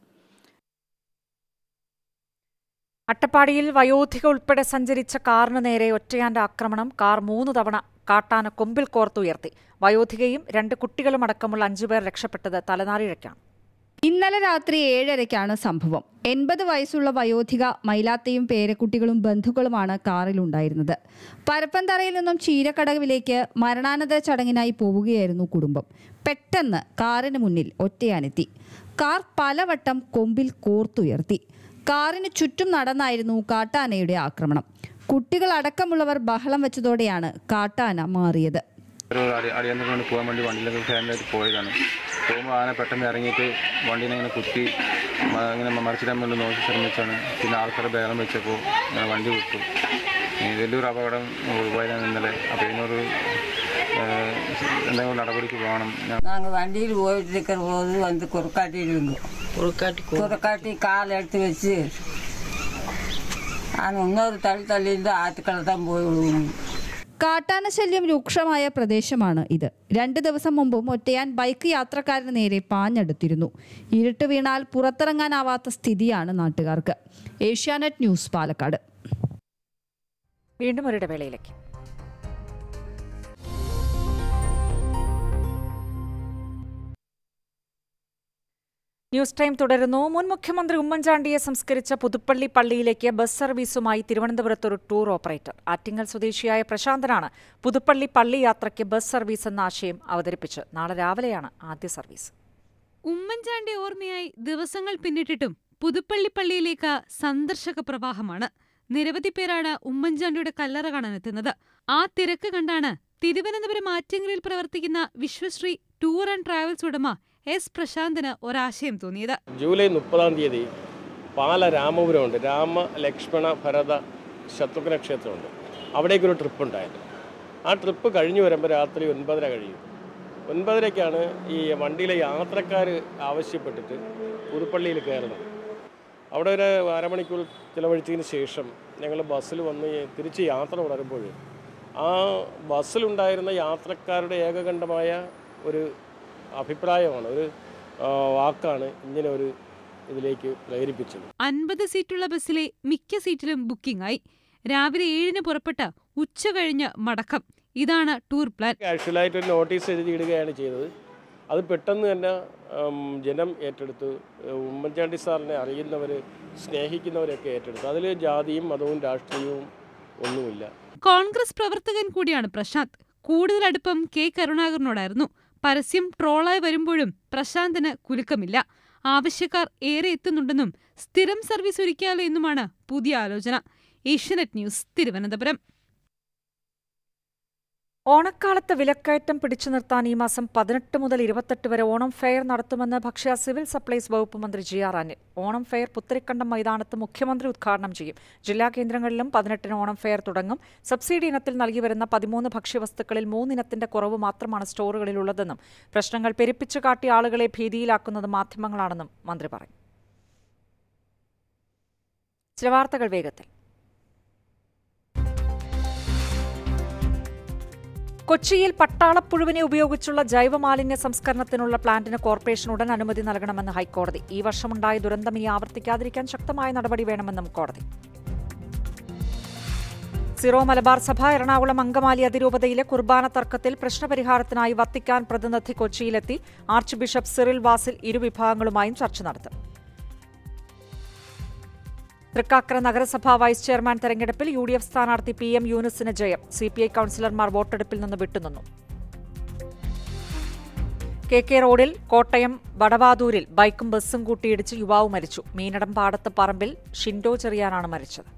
അട്ടപ്പാടിയിൽ വയോധിക ഉൾപ്പെടെ സഞ്ചരിച്ച കാറിന് നേരെ ഒറ്റയാന്റെ ആക്രമണം കാർ മൂന്ന് തവണ കാട്ടാന കൊമ്പിൽ കോർത്തുയർത്തി വയോധികയും രണ്ട് കുട്ടികളും അടക്കമുള്ള അഞ്ചുപേർ രക്ഷപ്പെട്ടത് തലനാരിഴയ്ക്കാണ് ഇന്നലെ രാത്രി ഏഴരയ്ക്കാണ് സംഭവം എൺപത് വയസ്സുള്ള വയോധിക മൈലാത്തയും പേരക്കുട്ടികളും ബന്ധുക്കളുമാണ് കാറിലുണ്ടായിരുന്നത് പരപ്പന്തറയിൽ നിന്നും ചീരക്കടവിലേക്ക് മരണാനന്തര ചടങ്ങിനായി പോവുകയായിരുന്നു കുടുംബം പെട്ടെന്ന് കാറിന് മുന്നിൽ ഒറ്റയാനെത്തി കാർ പലവട്ടം കൊമ്പിൽ കോർത്തുയർത്തി കാറിന് ചുറ്റും നടന്നായിരുന്നു കാട്ടാനയുടെ ആക്രമണം കുട്ടികൾ അടക്കമുള്ളവർ ബഹളം വെച്ചതോടെയാണ് കാട്ടാന മാറിയത് ഒരു അടി അടിയന്തരം കൊണ്ട് പോകാൻ വേണ്ടി വണ്ടിയിലൊക്കെ ഫാനിലായിട്ട് പോയതാണ് പോകുമ്പോൾ ആന പെട്ടെന്ന് ഇറങ്ങിയിട്ട് വണ്ടീനെ ഇങ്ങനെ കുത്തി മ- ഇങ്ങനെ മറിച്ചിടാൻ വേണ്ടി നോക്കി ശ്രമിച്ചാണ് പിന്നെ ആൾക്കാർ ബേളം വെച്ചപ്പോൾ ഇങ്ങനെ വണ്ടി വിട്ടു ഈ വലിയൊരു അപകടം ഒഴിവായതാണ് ഇന്നലെ അപ്പോൾ ഇതിനൊരു ഏഹ്, എന്തെങ്കിലും നടപടിക്ക് പോകണം ഞാൻ நாங்க வண்டியில் போயிட்டு இருக்கிற போது வந்து குறுக்காட்டிட்டு இருந்தோம் குறுக்காட்டி குறுக்காட்டி கால் எடுத்து வச்சு ஆனால் இன்னொரு தள்ளி தள்ளி இருந்து ஆற்றுக்களை தான் போய் விழுவோம் കാട്ടാന ശല്യം രൂക്ഷമായ പ്രദേശമാണ് ഇത് രണ്ട് ദിവസം മുമ്പും ഒറ്റയാൻ ബൈക്ക് യാത്രക്കാരന് നേരെ പാഞ്ഞെടുത്തിരുന്നു ഇരുട്ട് വീണാൽ പുറത്തിറങ്ങാനാവാത്ത സ്ഥിതിയാണ് നാട്ടുകാർക്ക് ഏഷ്യാനെറ്റ് ന്യൂസ് പാലക്കാട് വീണ്ടും ഒരിടവേളയിലേക്ക് ന്യൂസ് ടൈം തുടരുന്നു മുൻ മുഖ്യമന്ത്രി ഉമ്മൻചാണ്ടിയെ സംസ്കരിച്ച പുതുപ്പള്ളി പള്ളിയിലേക്ക് ബസ് സർവീസുമായി തിരുവനന്തപുരത്ത് ഒരു ടൂർ ഓപ്പറേറ്റർ ആറ്റിങ്ങൽ സ്വദേശിയായ പ്രശാന്തനാണ് പുതുപ്പള്ളി പള്ളി യാത്രയ്ക്ക് ബസ് സർവീസ് എന്ന ആശയം അവതരിപ്പിച്ച് നാളെ രാവിലെയാണ് ആദ്യ സർവീസ് ഉമ്മൻചാണ്ടി ഓർമ്മയായി ദിവസങ്ങൾ പിന്നിട്ടിട്ടും പുതുപ്പള്ളി പള്ളിയിലേക്ക് സന്ദർശക പ്രവാഹമാണ് നിരവധി പേരാണ് ഉമ്മൻചാണ്ടിയുടെ കല്ലറ കാണാനെത്തുന്നത് ആ തിരക്ക് കണ്ടാണ് തിരുവനന്തപുരം ആറ്റിങ്ങലിൽ പ്രവർത്തിക്കുന്ന വിശ്വശ്രീ ടൂർ ആൻഡ് ട്രാവൽസ് ഉടമ എസ് പ്രശാന്തിന് ഒരാശയം തോന്നിയത് ജൂലൈ മുപ്പതാം തീയതി പാല രാമപുരമുണ്ട് രാമ ലക്ഷ്മണ ഭരത ശത്രുഘ്ന ക്ഷേത്രമുണ്ട് അവിടേക്കൊരു ട്രിപ്പ് ഉണ്ടായിരുന്നു ആ ട്രിപ്പ് കഴിഞ്ഞു വരുമ്പോൾ രാത്രി ഒൻപതര കഴിയും ഒൻപതരയ്ക്കാണ് ഈ വണ്ടിയിലെ യാത്രക്കാർ ആവശ്യപ്പെട്ടിട്ട് പുതുപ്പള്ളിയിൽ കയറുന്നത് അവിടെ ഒരു അരമണിക്കൂർ ചിലവഴിച്ചതിന് ശേഷം ഞങ്ങൾ ബസ്സിൽ വന്ന് തിരിച്ച് യാത്ര തുടരുമ്പോൾ ആ ബസ്സിലുണ്ടായിരുന്ന യാത്രക്കാരുടെ ഏകകണ്ഠമായ ഒരു അഭിപ്രായമാണ് ഒരു ആ, വാക്കാണ് ഇങ്ങനെ ഒരു ഇതിലേക്ക് പ്രേരിപ്പിച്ചത് അൻപത് സീറ്റുള്ള ബസ്സിലെ മിക്ക സീറ്റിലും ബുക്കിംഗ് ആയി രാവിലെ ഏഴിന് പുറപ്പെട്ട ഉച്ച കഴിഞ്ഞ് മടക്കം ഇതാണ് ടൂർ പ്ലാൻ കാഷ്വലായിട്ട് ഒരു നോട്ടീസ് എഴുതിയിടുകയാണ് ചെയ്തത് അത് പെട്ടെന്ന് തന്നെ ഉം, ജനം ഏറ്റെടുത്ത് ഉമ്മൻചാണ്ടി സാറിനെ അറിയുന്നവർ സ്നേഹിക്കുന്നവരൊക്കെ ഏറ്റെടുത്തു അതിൽ ജാതിയും മതവും രാഷ്ട്രീയവും ഒന്നുമില്ല കോൺഗ്രസ് പ്രവർത്തകൻ കൂടിയാണ് പ്രശാന്ത് കൂടുതൽ അടുപ്പം കെ കരുണാകരനോടായിരുന്നു പരസ്യം ട്രോളായി വരുമ്പോഴും പ്രശാന്തിന് കുലുക്കമില്ല ആവശ്യക്കാർ ഏറെ എത്തുന്നുണ്ടെന്നും സ്ഥിരം സർവീസ് ഒരുക്കിയാലോ എന്നുമാണ് പുതിയ ആലോചന ഏഷ്യനെറ്റ് ന്യൂസ് തിരുവനന്തപുരം ഓണക്കാലത്ത് വിലക്കയറ്റം പിടിച്ചു നിർത്താൻ ഈ മാസം പതിനെട്ട് മുതൽ ഇരുപത്തെട്ട് വരെ ഓണം ഫെയർ നടത്തുമെന്ന് ഭക്ഷ്യ സിവിൽ സപ്ലൈസ് വകുപ്പ് മന്ത്രി G R Anil Onam fair Putharikandam മൈതാനത്ത് മുഖ്യമന്ത്രി ഉദ്ഘാടനം ചെയ്യും ജില്ലാ കേന്ദ്രങ്ങളിലും പതിനെട്ടിന് ഓണം ഫെയർ തുടങ്ങും സബ്സിഡി ഇനത്തിൽ നൽകി വരുന്ന പതിമൂന്ന് ഭക്ഷ്യവസ്തുക്കളിൽ മൂന്നിനത്തിന്റെ കുറവ് മാത്രമാണ് സ്റ്റോറുകളിലുള്ളതെന്നും പ്രശ്നങ്ങൾ പെരുപ്പിച്ചു കാട്ടി ആളുകളെ ഭീതിയിലാക്കുന്നത് മാധ്യമങ്ങളാണെന്നും മന്ത്രി പറഞ്ഞു ചില വാർത്തകൾ വേഗത്തിൽ കൊച്ചിയിൽ പട്ടാളപ്പുഴുവിനെ ഉപയോഗിച്ചുള്ള ജൈവമാലിന്യ സംസ്കരണത്തിനുള്ള പ്ലാന്റിന് കോർപ്പറേഷൻ ഉടൻ അനുമതി നൽകണമെന്ന് ഹൈക്കോടതി ഈ വർഷമുണ്ടായ ദുരന്തം ഇനി ആവർത്തിക്കാതിരിക്കാൻ ശക്തമായ നടപടി വേണമെന്നും കോടതി സിറോ മലബാർ സഭ എറണാകുളം അങ്കമാലി അതിരൂപതയിലെ കുർബാന തർക്കത്തിൽ പ്രശ്നപരിഹാരത്തിനായി വത്തിക്കാൻ പ്രതിനിധി കൊച്ചിയിലെത്തി ആർച്ച് ബിഷപ്പ് സിറിൽ വാസിൽ ഇരുവിഭാഗങ്ങളുമായും ചർച്ച നടത്തും തൃക്കാക്കര നഗരസഭാ വൈസ് ചെയർമാൻ തെരഞ്ഞെടുപ്പിൽ യു ഡി എഫ് സ്ഥാനാർത്ഥി പി എം യൂനിസിന് ജയം സി പി ഐ കൌൺസിലർമാർ വോട്ടെടുപ്പിൽ നിന്ന് വിട്ടുനിന്നു കെ കെ റോഡിൽ കോട്ടയം വടവാതൂരിൽ ബൈക്കും ബസ്സും കൂട്ടിയിടിച്ച് യുവാവ് മരിച്ചു മീനടം പാടത്ത് പറമ്പിൽ ഷിൻഡോ ചെറിയാനാണ് മരിച്ചത്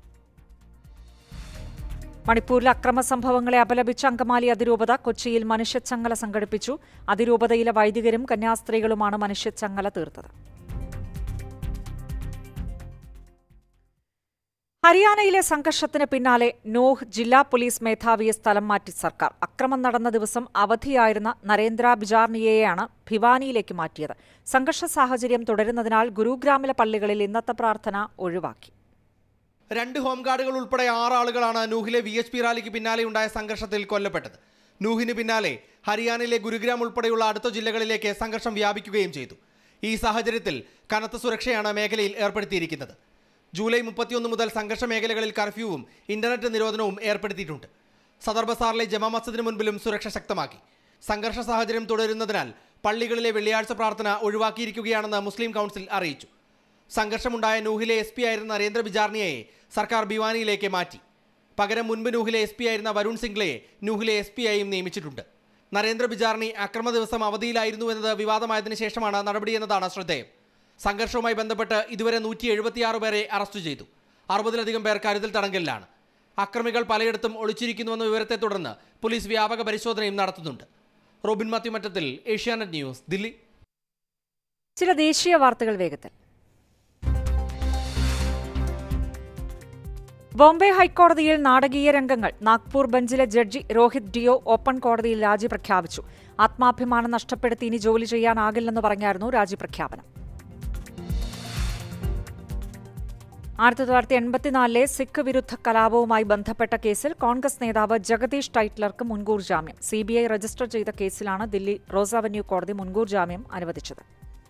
മണിപ്പൂരിൽ അക്രമ സംഭവങ്ങളെ അപലപിച്ച് അങ്കമാലി അതിരൂപത കൊച്ചിയിൽ മനുഷ്യച്ചങ്ങല സംഘടിപ്പിച്ചു അതിരൂപതയിലെ വൈദികരും കന്യാസ്ത്രീകളുമാണ് മനുഷ്യച്ചങ്ങല തീർത്തത് ഹരിയാനയിലെ സംഘർഷത്തിന് പിന്നാലെ നോഹ് ജില്ലാ പോലീസ് മേധാവിയെ സ്ഥലം മാറ്റി സർക്കാർ അക്രമം നടന്ന ദിവസം അവധിയായിരുന്ന നരേന്ദ്ര ബിജാർണിയെയാണ് ഭിവാനിയിലേക്ക് മാറ്റിയത് സംഘർഷ സാഹചര്യം തുടരുന്നതിനാൽ ഗുരുഗ്രാമിലെ പള്ളികളിൽ ഇന്നത്തെ പ്രാർത്ഥന ഒഴിവാക്കി രണ്ട് ഹോംഗാർഡുകൾ ഉൾപ്പെടെ ആറ് ആളുകളാണ് നൂഹിലെ വി എച്ച് പി റാലിക്ക് പിന്നാലെ ഉണ്ടായ സംഘർഷത്തിൽ കൊല്ലപ്പെട്ടത് നൂഹിന് പിന്നാലെ ഹരിയാനയിലെ ഗുരുഗ്രാം ഉൾപ്പെടെയുള്ള അടുത്ത ജില്ലകളിലേക്ക് സംഘർഷം വ്യാപിക്കുകയും ചെയ്തു ഈ സാഹചര്യത്തിൽ കനത്ത സുരക്ഷയാണ് മേഖലയിൽ ഏർപ്പെടുത്തിയിരിക്കുന്നത് ജൂലൈ മുപ്പത്തിയൊന്ന് മുതൽ സംഘർഷ മേഖലകളിൽ കർഫ്യൂവും ഇന്റർനെറ്റ് നിരോധനവും ഏർപ്പെടുത്തിയിട്ടുണ്ട് സദർ ബസാറിലെ ജമാ മസ്ജിദിന് മുൻപിലും സുരക്ഷ ശക്തമാക്കി സംഘർഷ സാഹചര്യം തുടരുന്നതിനാൽ പള്ളികളിലെ വെള്ളിയാഴ്ച പ്രാർത്ഥന ഒഴിവാക്കിയിരിക്കുകയാണെന്ന് മുസ്ലിം കൗൺസിൽ അറിയിച്ചു സംഘർഷമുണ്ടായ നൂഹിലെ എസ് പി ആയിരുന്ന നരേന്ദ്ര ബിജാർണിയെ സർക്കാർ ഭിവാനിയിലേക്ക് മാറ്റി പകരം മുൻപ് നൂഹിലെ എസ് പി ആയിരുന്ന വരുൺ സിംഗ്ലയെ നൂഹിലെ എസ് പി ആയും നിയമിച്ചിട്ടുണ്ട് നരേന്ദ്ര ബിജാർണി അക്രമ ദിവസം അവധിയിലായിരുന്നു എന്നത് വിവാദമായതിനു ശേഷമാണ് നടപടിയെന്നതാണ് ശ്രദ്ധേയം സംഘർഷവുമായി ബന്ധപ്പെട്ട് ഇതുവരെ നൂറ്റി എഴുപത്തിയാറ് പേരെ അറസ്റ്റ് ചെയ്തു അറുപതിലധികം പേർ കരുതൽ തടങ്കലിലാണ് അക്രമികൾ പലയിടത്തും ഒളിച്ചിരിക്കുന്നുവെന്ന വിവരത്തെ തുടർന്ന് പോലീസ് വ്യാപക പരിശോധനയും നടത്തുന്നുണ്ട് റോബിൻ മാത്യു മറ്റത്തിൽ ഏഷ്യാനെറ്റ് ന്യൂസ് ദില്ലി ചില ദേശീയ വാർത്തകൾ വേഗത്തിൽ ബോംബെ ഹൈക്കോടതിയിൽ നാടകീയ രംഗങ്ങൾ നാഗ്പൂർ ബെഞ്ചിലെ ജഡ്ജി രോഹിത് ഡിയോ ഓപ്പൺ കോടതിയിൽ രാജി പ്രഖ്യാപിച്ചു ആത്മാഭിമാനം നഷ്ടപ്പെടുത്തി ഇനി ജോലി ചെയ്യാനാകില്ലെന്ന് പറഞ്ഞായിരുന്നു രാജി പ്രഖ്യാപനം ആയിരത്തി തൊള്ളായിരത്തി എൺപത്തിനാലിലെ സിഖ് വിരുദ്ധ കലാപവുമായി ബന്ധപ്പെട്ട കേസിൽ കോൺഗ്രസ് നേതാവ് ജഗദീഷ് ടൈറ്റ്ലർക്ക് മുൻകൂർ ജാമ്യം സിബിഐ രജിസ്റ്റർ ചെയ്ത കേസിലാണ് ദില്ലി റോസ് അവന്യൂ കോടതി മുൻകൂർ ജാമ്യം അനുവദിച്ചത്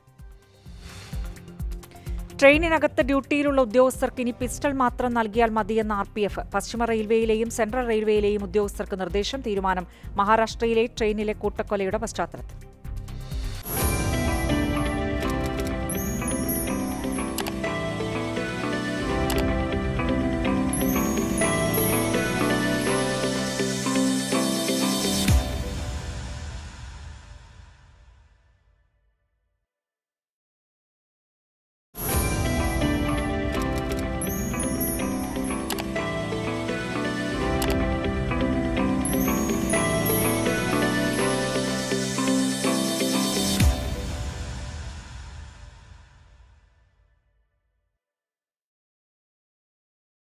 ട്രെയിനിനകത്ത് ഡ്യൂട്ടിയിലുള്ള ഉദ്യോഗസ്ഥർക്ക് ഇനി പിസ്റ്റൾ മാത്രം നൽകിയാൽ മതിയെന്ന് ആർ പി എഫ് പശ്ചിമ റെയിൽവേയിലെയും സെൻട്രൽ റെയിൽവേയിലെയും ഉദ്യോഗസ്ഥർക്ക് നിർദ്ദേശം തീരുമാനം മഹാരാഷ്ട്രയിലെ ട്രെയിനിലെ കൂട്ടക്കൊലയുടെ പശ്ചാത്തലത്തിൽ